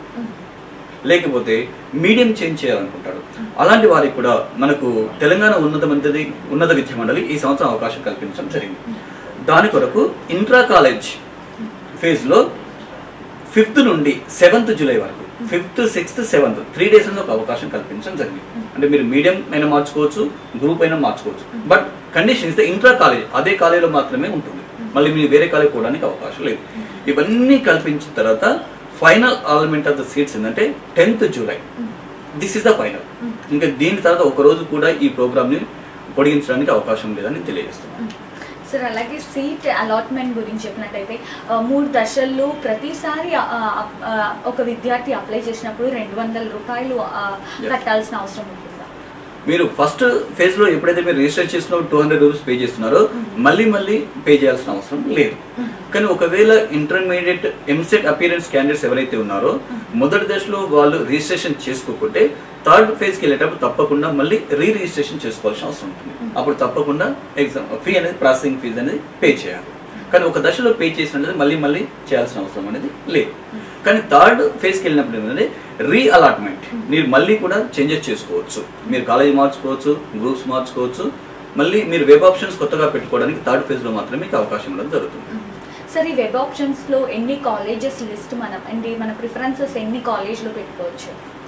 లేకపోతే మీడియం చేంజ్ చేయాలనుకుంటాడు అలాంటి వారికి కూడా మనకు తెలంగాణ ఉన్నత మంత్రి ఉన్నత విద్యా మండలి ఈ సంవత్సరం అవకాశం కల్పించడం జరిగింది దాని కొరకు ఇంట్రా కాలేజ్ ఫేజ్లో ఫిఫ్త్ నుండి సెవెంత్ జూలై వరకు fifth sixth seventh three days ఒక అవకాశం కల్పించడం జరిగింది అంటే మీరు మీడియం అయినా మార్చుకోవచ్చు గ్రూప్ అయినా మార్చుకోవచ్చు బట్ కండిషన్ ఇస్తే ఇంట్రా కాలేజ్ అదే కాలేజీలో మాత్రమే ఉంటుంది మళ్ళీ మీరు వేరే కాలేజ్ పోవడానికి అవకాశం లేదు ఇవన్నీ కల్పించిన తర్వాత final allotment of the seats ఏంటంటే tenth July this is the final ఇంకా దీని తర్వాత ఒక రోజు కూడా ఈ ప్రోగ్రామ్ని పొడిగించడానికి అవకాశం లేదని తెలియజేస్తున్నాను సార్ అలాగే సీట్ అలాట్మెంట్ గురించి చెప్పినట్టయితే ఆ, మూడు దశల్లో ప్రతిసారి ఆ, ఆ, ఒక విద్యార్థి అప్లై చేసినప్పుడు రెండు వందల రూపాయలు ఆ, Yes. కట్టాల్సిన అవసరం ఉంటుందా మీరు ఫస్ట్ ఫేజ్ లో ఎప్పుడైతే మీరు రిజిస్టర్ చేసినప్పుడు టూ హండ్రెడ్ రూపీస్ పే చేస్తున్నారో మళ్ళీ మళ్ళీ పే చేయాల్సిన అవసరం లేదు కానీ ఒకవేళ ఇంటర్మీడియట్ ఎంసెట్ అపియరెన్స్ క్యాండిడేట్స్ ఎవరైతే ఉన్నారో మొదటి దశలో వాళ్ళు రిజిస్ట్రేషన్ చేసుకోకుంటే థర్డ్ ఫేజ్కి వెళ్ళేటప్పుడు తప్పకుండా మళ్ళీ రీ రిజిస్ట్రేషన్ చేసుకోవాల్సిన అవసరం ఉంటుంది అప్పుడు తప్పకుండా ఎగ్జామ్ ఫీ అనేది ప్రాసెసింగ్ ఫీజు అనేది పే చేయాలి కానీ ఒక దశలో పే చేసినది మళ్ళీ మళ్ళీ చేయాల్సిన అవసరం అనేది లేదు కానీ థర్డ్ ఫేజ్కి వెళ్ళినప్పుడు ఏంటంటే రీ అలాట్మెంట్ మీరు మళ్ళీ కూడా చేంజెస్ చేసుకోవచ్చు మీరు కాలేజ్ మార్చుకోవచ్చు గ్రూప్స్ మార్చుకోవచ్చు మళ్ళీ మీరు వెబ్ ఆప్షన్స్ కొత్తగా పెట్టుకోవడానికి థర్డ్ ఫేజ్లో మాత్రమే మీకు అవకాశం ఉండడం జరుగుతుంది సార్ ఈ వెబ్ ఆప్షన్స్లో ఎన్ని కాలేజెస్ లిస్ట్ మనం అంటే మన ప్రిఫరెన్సెస్ ఎన్ని కాలేజ్లో పెట్టుకోవచ్చు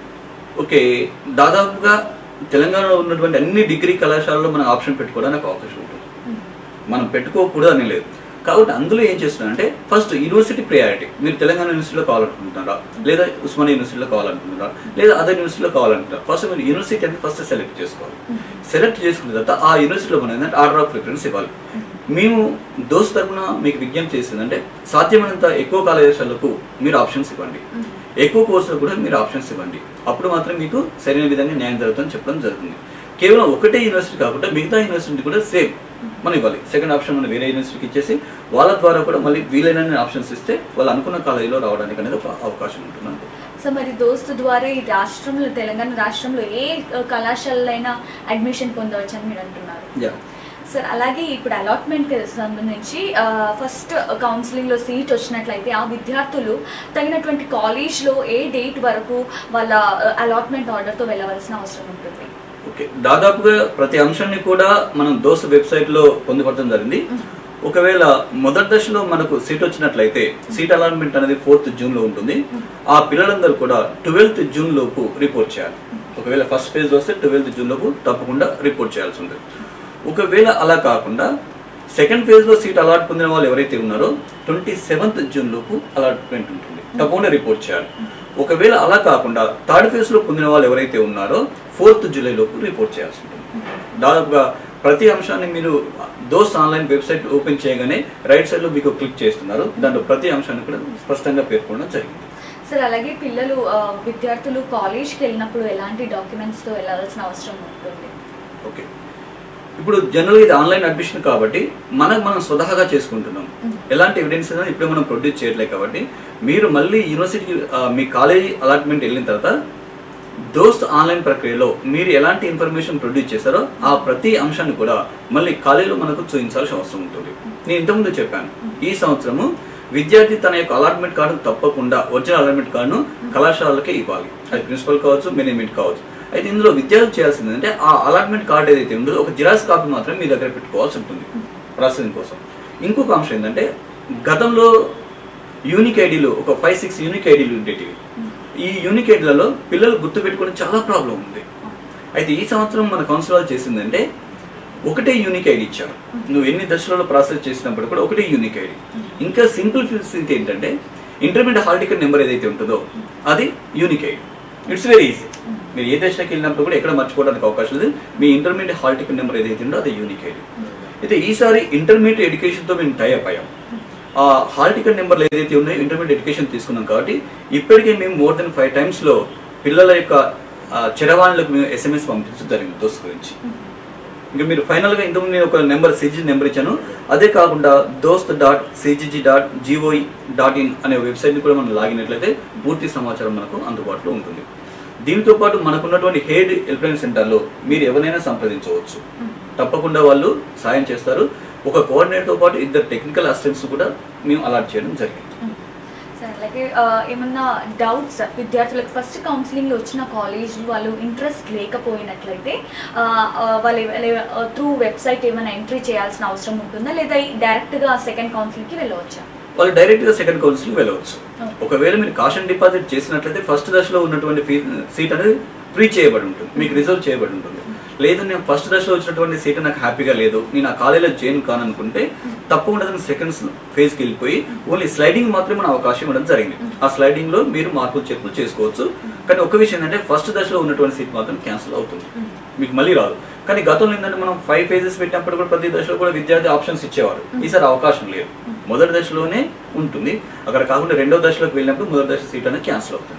ఓకే దాదాపుగా తెలంగాణలో ఉన్నటువంటి అన్ని డిగ్రీ కళాశాలలో మనం ఆప్షన్ పెట్టుకోవడానికి అవకాశం ఉంటుంది మనం పెట్టుకోకూడదు అని లేదు కాబట్టి అందులో ఏం చేస్తున్నారంటే ఫస్ట్ యూనివర్సిటీ ప్రయారిటీ మీరు తెలంగాణ యూనివర్సిటీలో కావాలనుకుంటున్నారా లేదా ఉస్మానియా యూనివర్సిటీలో కావాలనుకుంటున్నారా లేదా అదర్ యూనివర్సిటీలో కావాలనుకుంటారా ఫస్ట్ మీరు యూనివర్సిటీ అనేది ఫస్ట్ సెలెక్ట్ చేసుకోవాలి సెలెక్ట్ చేసుకున్న తర్వాత ఆ యూనివర్సిటీలో మనం ఏంటంటే ఆర్డర్ ఆఫ్ ప్రిఫరెన్స్ ఇవ్వాలి మేము దోస్త్ తరపున మీకు విజ్ఞప్తి చేసిందంటే సాధ్యమైనంత ఎక్కువ కాలేజీలకు మీరు ఆప్షన్స్ ఇవ్వండి ఎక్కువ కోర్సులు కూడా మీరు ఆప్షన్స్ ఇవ్వండి అప్పుడు మాత్రం మీకు సరైన విధంగా న్యాయం జరుగుతుందని చెప్పడం జరుగుతుంది కేవలం ఒకటే యూనివర్సిటీ కాకుండా మిగతా యూనివర్సిటీ కూడా సేమ్ మనం ఇవ్వాలి సెకండ్ ఆప్షన్ మనం వేరే యూనివర్సిటీకి ఇచ్చేసి వాళ్ళ ద్వారా కూడా మళ్ళీ వీలైన ఆప్షన్స్ ఇస్తే వాళ్ళు అనుకున్న కాలేజీలో రావడానికి అనేది ఒక అవకాశం ఉంటుంది అంతే. సో మరి దోస్తు ద్వారా ఈ రాష్ట్రంలో తెలంగాణ రాష్ట్రంలో ఏ ఆ, కళాశాలైనా అడ్మిషన్ పొందవచ్చు అని మీరు అంటున్నారు యా సార్ అలాగే ఇప్పుడు అలాట్మెంట్ సంబంధించి ఫస్ట్ కౌన్సిలింగ్లో సీట్ వచ్చినట్లయితే ఆ విద్యార్థులు తగినటువంటి కాలేజ్లో ఏ డేట్ వరకు వాళ్ళ అలాట్మెంట్ ఆర్డర్తో వెళ్ళవలసిన అవసరం ఉంటుంది ఓకే దాదాపుగా ప్రతి అంశాన్ని కూడా మనం దోస్ వెబ్సైట్ లో పొందుపరచడం జరిగింది ఒకవేళ మొదటి దశలో మనకు సీట్ వచ్చినట్లయితే సీట్ అలాట్మెంట్ అనేది ఫోర్త్ జూన్ లో ఉంటుంది ఆ పిల్లలందరూ కూడా ట్వెల్త్ జూన్ లోపు రిపోర్ట్ చేయాలి ఒకవేళ ఫస్ట్ ఫేజ్ వస్తే ట్వెల్త్ జూన్ లోపు తప్పకుండా రిపోర్ట్ చేయాల్సి ఉంటుంది ఒకవేళ అలా కాకుండా సెకండ్ ఫేజ్ లో సీట్ అలాట్ పొందిన వాళ్ళు ఎవరైతే ఉన్నారో ట్వంటీ సెవెంత్ జూన్ లోపు అలాట్మెంట్ ఉంటుంది తప్పకుండా రిపోర్ట్ చేయాలి ఒకవేళ అలా కాకుండా థర్డ్ ఫేజ్ లో పొందిన వాళ్ళు ఎవరైతే ఉన్నారో ఫోర్త్ జూలై లోపు రిపోర్ట్ చేయాల్సి ఉంటుంది దాదాపుగా ప్రతి అంశాన్ని మీరు దోస్త్ ఆన్లైన్ వెబ్సైట్ ఓపెన్ చేయగానే రైట్ సైడ్ లో మీకు క్లిక్ చేస్తున్నారు దాంట్లో ప్రతి అంశాన్ని కూడా స్పష్టంగా పేర్కొనడం జరిగింది సార్ అలాగే పిల్లలు ఆ, విద్యార్థులు కాలేజ్కి వెళ్ళినప్పుడు ఎలాంటి డాక్యుమెంట్స్తో వెళ్ళాల్సిన అవసరం ఉంటుంది ఓకే ఇప్పుడు జనరల్ ఇది ఆన్లైన్ అడ్మిషన్ కాబట్టి మనకు మనం స్వతహాగా చేసుకుంటున్నాం ఎలాంటి ఎవిడెన్స్ అయినా ఇప్పుడు మనం ప్రొడ్యూస్ చేయట్లేదు కాబట్టి మీరు మళ్ళీ యూనివర్సిటీకి ఆ, మీ కాలేజీ అలాట్మెంట్ వెళ్ళిన తర్వాత దోస్త్ ఆన్లైన్ ప్రక్రియలో మీరు ఎలాంటి ఇన్ఫర్మేషన్ ప్రొడ్యూస్ చేస్తారో ఆ ప్రతి అంశాన్ని కూడా మళ్ళీ కాలేజీలో మనకు చూపించాల్సిన అవసరం ఉంటుంది నేను ఇంతకుముందు చెప్పాను ఈ సంవత్సరము విద్యార్థి తన యొక్క అలాట్మెంట్ కార్డు తప్పకుండా ఒరిజినల్ అలాట్మెంట్ కార్డును కళాశాలకే ఇవ్వాలి అది ప్రిన్సిపల్ కావచ్చు మేనేజ్మెంట్ కావచ్చు అయితే ఇందులో విద్యార్థులు చేయాల్సింది అంటే ఆ అలాట్మెంట్ కార్డు ఏదైతే ఉందో ఒక జిరాక్స్ కాపీ మాత్రం మీ దగ్గర పెట్టుకోవాల్సి ఉంటుంది ప్రాసెసింగ్ కోసం ఇంకొక అంశం ఏంటంటే గతంలో యూనిక్ ఐడీలు ఒక ఫైవ్ సిక్స్ యూనిక్ ఐడీలు ఉండేటివి ఈ యూనిక్ ఐడీలలో పిల్లలు గుర్తు పెట్టుకోవడం చాలా ప్రాబ్లం ఉంది అయితే ఈ సంవత్సరం మన కౌన్సిల్ వాళ్ళు చేసిందంటే ఒకటే యూనిక్ ఐడి ఇచ్చారు నువ్వు ఎన్ని దశలలో ప్రాసెస్ చేసినప్పుడు కూడా ఒకటే యూనిక్ ఐడి ఇంకా సింపుల్ ఫెసిలిటీ ఏంటంటే ఇంటర్మీడియట్ హాల్ టికెట్ నెంబర్ ఏదైతే ఉంటుందో అది unique ID it's very easy మీరు ఏ దశకి వెళ్ళినప్పుడు కూడా ఎక్కడ మర్చిపోవడానికి అవకాశం లేదు మీ ఇంటర్మీడియట్ హాల్ టికెట్ నెంబర్ ఏదైతే ఉందో అది యూనిక్ ఐడి అయితే ఈసారి ఇంటర్మీడియట్ ఎడ్యుకేషన్తో మేము టైఅప్ అయ్యాం ఆ హాల్ టికెట్ నెంబర్లు ఏదైతే ఉన్నాయో ఇంటర్మీడియట్ ఎడ్యుకేషన్ తీసుకున్నాం కాబట్టి ఇప్పటికే మేము మోర్ దెన్ ఫైవ్ టైమ్స్లో పిల్లల యొక్క ఆ, చరవాణులకు మేము ఎస్ఎంఎస్ పంపించడం జరిగింది దోస్త్ గురించి ఇంకా మీరు ఫైనల్గా ఇంతకుముందు నేను ఒక నెంబర్ సిజీ నెంబర్ ఇచ్చాను అదే కాకుండా DOST dot CGG dot GOE dot in అనే వెబ్సైట్ని కూడా మనం లాగినట్లయితే పూర్తి సమాచారం మనకు అందుబాటులో ఉంటుంది దీంతో పాటు మనకున్నటువంటి హెడ్ హెల్ప్లైన్ సెంటర్లో మీరు ఎవరైనా సంప్రదించవచ్చు తప్పకుండా వాళ్ళు సాయం చేస్తారు ఒక కోఆర్డినేటర్తో పాటు ఇద్దరు టెక్నికల్ అసిస్టెంట్స్ కూడా మేము అలాట్ చేయడం జరిగింది సార్ అలాగే ఆ, ఏమన్నా డౌట్స్ విద్యార్థులకు ఫస్ట్ కౌన్సిలింగ్లో వచ్చిన కాలేజ్ వాళ్ళు ఇంట్రెస్ట్ లేకపోయినట్లయితే ఆ, ఆ, వాళ్ళు త్రూ వెబ్సైట్ ఏమైనా ఎంట్రీ చేయాల్సిన అవసరం ఉంటుందా లేదా డైరెక్ట్గా సెకండ్ కౌన్సిలింగ్కి వెళ్ళవచ్చా వాళ్ళు డైరెక్ట్ గా సెకండ్ కౌన్సిలింగ్ వెళ్ళవచ్చు Okay. ఒకవేళ మీరు కాషన్ డిపాజిట్ చేసినట్లయితే ఫస్ట్ దశలో ఉన్నటువంటి ఫీ సీట్ అనేది ఫ్రీ చేయబడి ఉంటుంది మీకు రిజర్వ్ చేయబడి ఉంటుంది లేదు నేను ఫస్ట్ దశలో వచ్చినటువంటి సీట్ నాకు హ్యాపీగా లేదు నేను ఆ కాలేజీలో జాయిన్ కాననుకుంటే తప్పకుండా దాన్ని సెకండ్ ఫేజ్కి వెళ్ళిపోయి ఓన్లీ స్లైడింగ్ మాత్రమే మన అవకాశం ఇవ్వడం జరిగింది ఆ స్లైడింగ్ లో మీరు మార్పులు చేర్పులు చేసుకోవచ్చు కానీ ఒక విషయం ఏంటంటే ఫస్ట్ దశలో ఉన్నటువంటి సీట్ మాత్రం క్యాన్సిల్ అవుతుంది మీకు మళ్ళీ రాదు కానీ గతంలో ఏంటంటే మనం ఫైవ్ ఫేజెస్ పెట్టినప్పుడు కూడా ప్రతి దశలో కూడా విద్యార్థి ఆప్షన్స్ ఇచ్చేవారు ఈసారి అవకాశం లేదు మొదటి దశలోనే ఉంటుంది అక్కడ కాకుండా రెండో దశలోకి వెళ్ళినప్పుడు మొదటి దశ సీట్ అనేది క్యాన్సిల్ అవుతుంది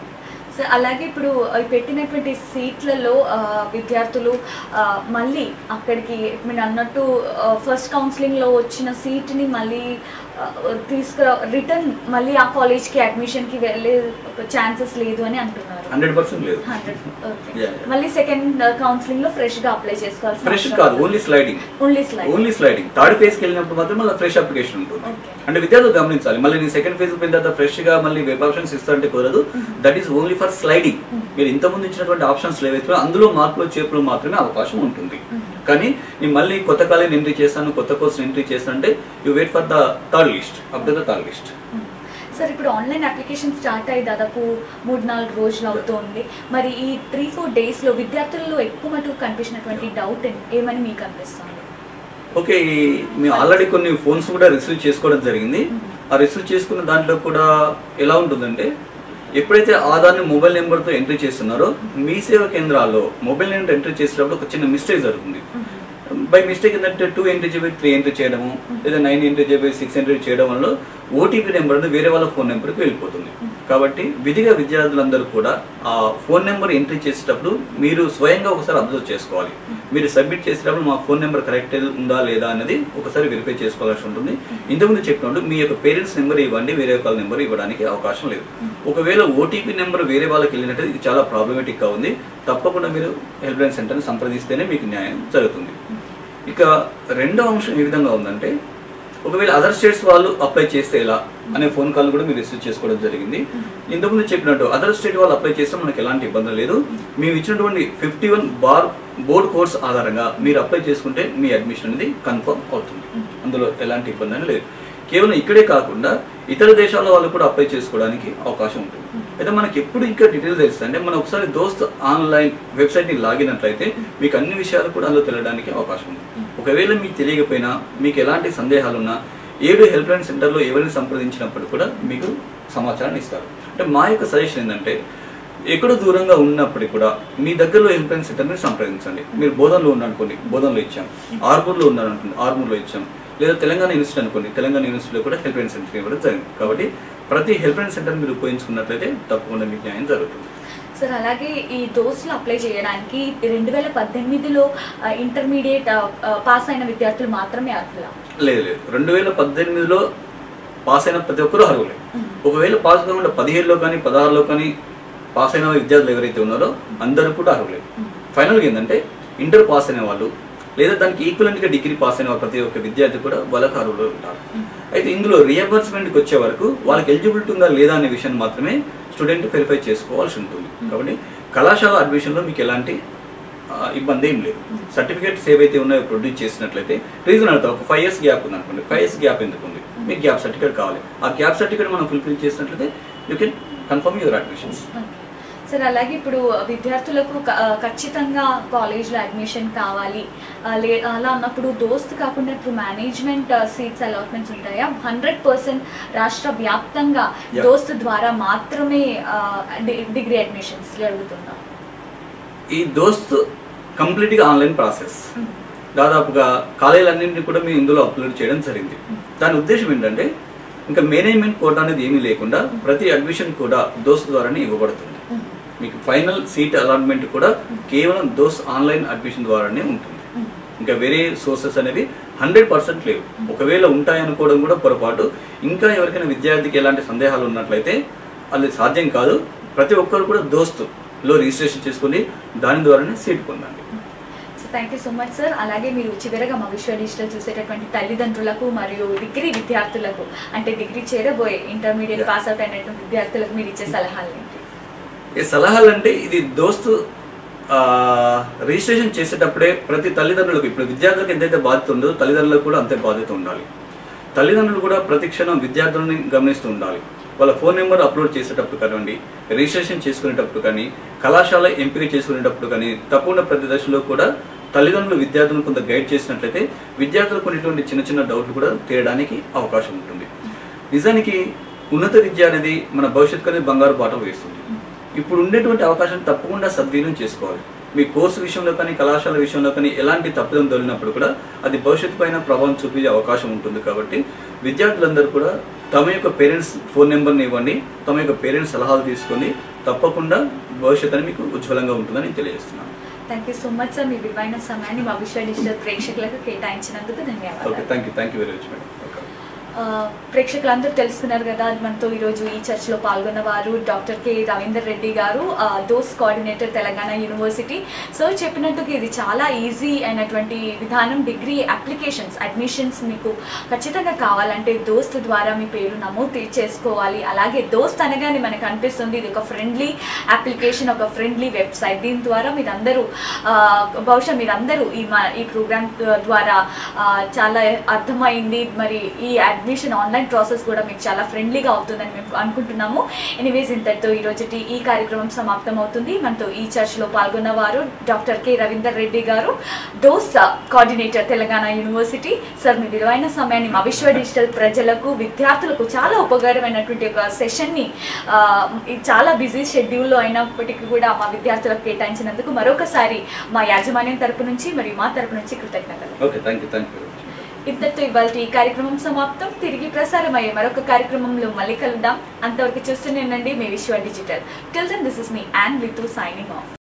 సో అలాగే ఇప్పుడు అవి పెట్టినటువంటి సీట్లలో ఆ, విద్యార్థులు ఆ, మళ్ళీ అక్కడికి మీరు అన్నట్టు ఫస్ట్ కౌన్సిలింగ్లో వచ్చిన సీట్ని మళ్ళీ ఆ, తీసుకురా రిటర్న్ మళ్ళీ ఆ కాలేజ్కి అడ్మిషన్కి వెళ్ళే ఛాన్సెస్ లేదు అని అంటున్నారు హండ్రెడ్ పర్సెంట్ లేదు హండ్రెడ్ ఓకే Yeah, yeah. మళ్ళీ సెకండ్ కౌన్సిలింగ్లో ఫ్రెష్గా అప్లై చేసుకోవాల్సి ఫ్రెష్ కాదు only sliding only slide only sliding third ఫేజ్కి వెళ్ళినప్పుడు మాత్రం మళ్ళీ ఫ్రెష్ అప్లికేషన్ ఉంటుంది Okay. అంటే విద్యార్థులు గమనించాలి మళ్ళీ నేను సెకండ్ ఫేజ్ పోయిన తర్వాత ఫ్రెష్ గా మళ్ళీ వెబ్ ఆప్షన్స్ ఇస్తారంటే కుదరదు that is only for sliding మీరు ఇంతకుముందు ఇచ్చినటువంటి ఆప్షన్స్ ఏవైతే అందులో మార్పులు చేర్పులు మాత్రమే అవకాశం ఉంటుంది కానీ నేను మళ్ళీ కొత్త కాలేజ్ ఎంట్రీ చేస్తాను కొత్త కోర్స్ ఎంట్రీ చేస్తాను అంటే you wait for the third list up the third list sir ఇప్పుడు ఆన్లైన్ అప్లికేషన్ స్టార్ట్ అయ్యి దాదాపు మూడు నాలుగు రోజులు అవుతోంది మరి ఈ త్రీ ఫోర్ డేస్లో విద్యార్థులలో ఎక్కువ మటుకు కనిపించినటువంటి డౌట్ ఏమని మీకు అనిపిస్తుంది ఓకే ఈ- మేము ఆల్రెడీ కొన్ని ఫోన్స్ కూడా రిసీవ్ చేసుకోవడం జరిగింది ఆ రిసీవ్ చేసుకున్న దాంట్లో కూడా ఎలా ఉంటుందంటే ఎప్పుడైతే ఆధార్ని మొబైల్ నెంబర్తో ఎంట్రీ చేస్తున్నారో మీ సేవా కేంద్రాల్లో మొబైల్ నెంబర్ ఎంట్రీ చేసేటప్పుడు ఒక చిన్న మిస్టేక్ జరుగుతుంది బై మిస్టేక్ ఏంటంటే టూ ఎంట్రీ చేయబోయి త్రీ ఎంట్రీ చేయడము లేదా నైన్ ఎంట్రీ చేయబోయి సిక్స్ ఎంట్రీ చేయడం వల్ల ఓటీపీ నెంబర్ అనేది వేరే వాళ్ళ ఫోన్ నెంబర్కి వెళ్ళిపోతుంది కాబట్టి విధిగా విద్యార్థులందరూ కూడా ఆ ఫోన్ నెంబర్ ఎంట్రీ చేసేటప్పుడు మీరు స్వయంగా ఒకసారి అబ్జర్వ్ చేసుకోవాలి మీరు సబ్మిట్ చేసేటప్పుడు మా ఫోన్ నెంబర్ కరెక్ట్ ఉందా లేదా అనేది ఒకసారి వెరిఫై చేసుకోవాల్సి ఉంటుంది ఇంతకుముందు చెప్పినట్టు మీ యొక్క పేరెంట్స్ నెంబర్ ఇవ్వండి వేరే వాళ్ళ నెంబర్ ఇవ్వడానికి అవకాశం లేదు ఒకవేళ ఓటీపీ నెంబర్ వేరే వాళ్ళకి వెళ్ళినట్టు ఇది చాలా ప్రాబ్లమేటిక్ గా ఉంది తప్పకుండా మీరు హెల్ప్ లైన్ సెంటర్ని సంప్రదిస్తేనే మీకు న్యాయం జరుగుతుంది ఇక రెండో అంశం ఏ విధంగా ఉందంటే ఒకవేళ అదర్ స్టేట్స్ వాళ్ళు అప్లై చేస్తే ఎలా అనే ఫోన్ కాల్ కూడా మీరు రిసీవ్ చేసుకోవడం జరిగింది ఇంతకుముందు చెప్పినట్టు అదర్ స్టేట్ వాళ్ళు అప్లై చేస్తే మనకి ఎలాంటి ఇబ్బంది లేదు మేము ఇచ్చినటువంటి fifty one bar board course ఆధారంగా మీరు అప్లై చేసుకుంటే మీ అడ్మిషన్ అనేది కన్ఫర్మ్ అవుతుంది అందులో ఎలాంటి ఇబ్బంది అని లేదు కేవలం ఇక్కడే కాకుండా ఇతర దేశాల వాళ్ళు కూడా అప్లై చేసుకోవడానికి అవకాశం ఉంటుంది అయితే మనకి ఎప్పుడు ఇంకా డీటెయిల్ తెలుస్తుంది అంటే మనం ఒకసారి దోస్త్ ఆన్లైన్ వెబ్సైట్ని లాగినట్లయితే మీకు అన్ని విషయాలు కూడా అందులో తెలియడానికి అవకాశం ఉంది ఒకవేళ మీకు తెలియకపోయినా మీకు ఎలాంటి సందేహాలు ఉన్నా ఏడు హెల్ప్ లైన్ సెంటర్లో ఎవరిని సంప్రదించినప్పుడు కూడా మీకు సమాచారాన్ని ఇస్తారు అంటే మా యొక్క సజెషన్ ఏంటంటే ఎక్కడో దూరంగా ఉన్నప్పటికీ కూడా మీ దగ్గరలో హెల్ప్ లైన్ సెంటర్ని సంప్రదించండి మీరు బోధనలో ఉన్నారనుకోండి బోధనలో ఇచ్చాం ఆర్మూర్లో ఉన్నారనుకోండి ఆర్మూర్లో ఇచ్చాం లేదా తెలంగాణ యూనివర్సిటీ అనుకోండి తెలంగాణ యూనివర్సిటీలో కూడా హెల్ప్ లైన్ సెంటర్ ఇవ్వడం జరిగింది కాబట్టి ప్రతి హెల్ప్ లైన్ సెంటర్ మీరు ఉపయోగించుకున్నట్లయితే తప్పకుండా మీకు న్యాయం జరుగుతుంది సార్ అలాగే ఈ దోస్లు అప్లై చేయడానికి రెండు వేల పద్దెనిమిదిలో ఇంటర్మీడియట్ పాస్ అయిన విద్యార్థులు మాత్రమే అర్హులా లేదు లేదు రెండు వేల పద్దెనిమిదిలో పాస్ అయిన ప్రతి ఒక్కరూ అర్హులే ఒకవేళ పాస్ కాకుండా పదిహేడులో కానీ పదహారులో కానీ పాస్ అయిన విద్యార్థులు ఎవరైతే ఉన్నారో అందరూ కూడా అర్హులే ఫైనల్గా ఏంటంటే ఇంటర్ పాస్ అయిన వాళ్ళు లేదా దానికి ఈక్వలెంట్ గా డిగ్రీ పాస్ అయిన ప్రతి ఒక్క విద్యార్థి కూడా వాళ్ళకి అర్హులు ఉంటారు అయితే ఇందులో రియంబర్స్మెంట్కి వచ్చే వరకు వాళ్ళకి ఎలిజిబిలిటీ ఉందా లేదా అనే విషయాన్ని మాత్రమే స్టూడెంట్ వెరిఫై చేసుకోవాల్సి ఉంటుంది కాబట్టి కళాశాల అడ్మిషన్లో మీకు ఎలాంటి ఆ, ఇబ్బంది ఏం లేదు సర్టిఫికేట్స్ ఏవైతే ఉన్నాయో ప్రొడ్యూస్ చేసినట్లయితే రీజన్ అవుతా ఒక ఫైవ్ ఇయర్స్ గ్యాప్ ఉంది అనుకోండి ఫైవ్ ఇయర్స్ గ్యాప్ ఎందుకు ఉంది మీకు గ్యాప్ సర్టిఫికేట్ కావాలి ఆ గ్యాప్ సర్టిఫికేట్ మనం ఫుల్ఫిల్ చేసినట్లయితే you can confirm your admissions sir అలాగే ఇప్పుడు విద్యార్థులకు క- ఆ, ఖచ్చితంగా కాలేజ్లో అడ్మిషన్ కావాలి ఆ, లే అలా అన్నప్పుడు దోస్త్ కాకుండా ఇప్పుడు మేనేజ్మెంట్ సీట్స్ అలాట్మెంట్స్ ఉంటాయా హండ్రెడ్ పర్సెంట్ రాష్ట్ర వ్యాప్తంగా Yeah. దోస్త్ ద్వారా మాత్రమే ఆ, డి- డిగ్రీ అడ్మిషన్స్ జరుగుతుందా ఈ దోస్త్ కంప్లీట్గా ఆన్లైన్ ప్రాసెస్ దాదాపుగా కాలేజీలన్నింటినీ కూడా మేము ఇందులో అప్లోడ్ చేయడం జరిగింది దాని ఉద్దేశం ఏంటంటే ఇంకా మేనేజ్మెంట్ కోటా అనేది ఏమీ లేకుండా ప్రతి అడ్మిషన్ కూడా దోస్త్ ద్వారానే ఇవ్వబడుతుంది మీకు ఫైనల్ సీట్ అలాట్మెంట్ కూడా కేవలం దోస్ ఆన్లైన్ అడ్మిషన్ ద్వారానే ఉంటుంది ఇంకా వేరే సోర్సెస్ అనేవి హండ్రెడ్ పర్సెంట్ లేవు ఒకవేళ ఉంటాయనుకోవడం కూడా పొరపాటు ఇంకా ఎవరికైనా విద్యార్థికి ఎలాంటి సందేహాలు ఉన్నట్లయితే అది సాధ్యం కాదు ప్రతి ఒక్కరు కూడా దోస్తులో రిజిస్ట్రేషన్ చేసుకుని దాని ద్వారానే సీట్ పొందండి so thank you so much sir అలాగే మీరు చివరగా మా విశ్వ డిజిటల్ చూసేటటువంటి తల్లిదండ్రులకు మరియు డిగ్రీ విద్యార్థులకు అంటే డిగ్రీ చేరబోయే ఇంటర్మీడియట్ Yeah. పాస్ అవుట్ అయినటువంటి విద్యార్థులకు మీరు ఇచ్చే సలహాలు ఏంటి ఈ సలహాలు అంటే ఇది దోస్తు ఆ, రిజిస్ట్రేషన్ చేసేటప్పుడే ప్రతి తల్లిదండ్రులకు ఇప్పుడు విద్యార్థులకు ఎంతైతే బాధ్యత ఉందో తల్లిదండ్రులకు కూడా అంతే బాధ్యత ఉండాలి తల్లిదండ్రులు కూడా ప్రతి క్షణం విద్యార్థులని గమనిస్తూ ఉండాలి వాళ్ళ ఫోన్ నెంబర్ అప్లోడ్ చేసేటప్పుడు కానివ్వండి రిజిస్ట్రేషన్ చేసుకునేటప్పుడు కానీ కళాశాల ఎంపిక చేసుకునేటప్పుడు కానీ తప్పకుండా ప్రతి దశలో కూడా తల్లిదండ్రులు విద్యార్థులను కొంత గైడ్ చేసినట్లయితే విద్యార్థులకు ఉన్నటువంటి చిన్న చిన్న డౌట్లు కూడా తీయడానికి అవకాశం ఉంటుంది నిజానికి ఉన్నత విద్య అనేది మన భవిష్యత్తు అనేది బంగారు బాట వేస్తుంది ఇప్పుడు ఉండేటువంటి అవకాశం తప్పకుండా సద్వినియోగం చేసుకోవాలి మీ కోర్సు విషయంలో కానీ కళాశాల విషయంలో కానీ ఎలాంటి తప్పిదం దొరికినప్పుడు కూడా అది భవిష్యత్తు పైన ప్రభావం చూపించే అవకాశం ఉంటుంది కాబట్టి విద్యార్థులందరూ కూడా తమ యొక్క పేరెంట్స్ ఫోన్ నెంబర్ని ఇవ్వండి తమ యొక్క పేరెంట్స్ సలహాలు తీసుకొని తప్పకుండా భవిష్యత్తు అని మీకు ఉజ్వలంగా ఉంటుందని తెలియజేస్తున్నాను thank you so much sir మీ విలువైన సమయాన్ని మా విశ్వ డిజిటల్ ప్రేక్షకులకు కేటాయించినందుకు ఓకే ధన్యవాదాలు thank you thank you very much madam okay ఆ, ప్రేక్షకులందరూ తెలుసుకున్నారు కదా మనతో ఈరోజు ఈ చర్చలో పాల్గొన్న వారు డాక్టర్ కె రవీందర్ రెడ్డి గారు ఆ, DOST coordinator Telangana university so చెప్పినట్టుగా ఇది చాలా ఈజీ అయినటువంటి విధానం డిగ్రీ అప్లికేషన్స్ అడ్మిషన్స్ మీకు ఖచ్చితంగా కావాలంటే దోస్త్ ద్వారా మీ పేరు నమోదు చేసుకోవాలి అలాగే దోస్త్ అనగానే మనకు అనిపిస్తుంది ఇది ఒక ఫ్రెండ్లీ అప్లికేషన్ ఒక ఫ్రెండ్లీ వెబ్సైట్ దీని ద్వారా మీరందరూ ఆ, బహుశా మీరందరూ ఈ మా ఈ ప్రోగ్రామ్ ద్వారా ఆ, చాలా అర్థమైంది మరి ఈ అడ్మిషన్ ఆన్లైన్ ప్రాసెస్ కూడా మీకు చాలా ఫ్రెండ్లీగా అవుతుందని మేము అనుకుంటున్నాము ఎనీవేస్ ఇంతటితో ఈ రోజుటి ఈ కార్యక్రమం సమాప్తం అవుతుంది మనతో ఈ చర్చలో పాల్గొన్న వారు డాక్టర్ కె రవీందర్ రెడ్డి గారు DOST coordinator Telangana university sir మీ విలువైన సమయాన్ని మా విశ్వ డిజిటల్ ప్రజలకు విద్యార్థులకు చాలా ఉపకారమైనటువంటి ఒక సెషన్ని ఆ, ఈ చాలా బిజీ షెడ్యూల్లో అయినప్పటికీ కూడా మా విద్యార్థులకు కేటాయించినందుకు మరొకసారి మా యాజమాన్యం తరపు నుంచి మరియు మా తరపు నుంచి కృతజ్ఞతలు okay thank you thank you very much ఇంతటితో ఇవాళ ఈ కార్యక్రమం సమాప్తం తిరిగి ప్రసారమయ్యే మరొక కార్యక్రమంలో మళ్ళీ కలుద్దాం అంతవరకు చూస్తూనే ఉండండి మీ Vishwa digital till then this is me and with signing of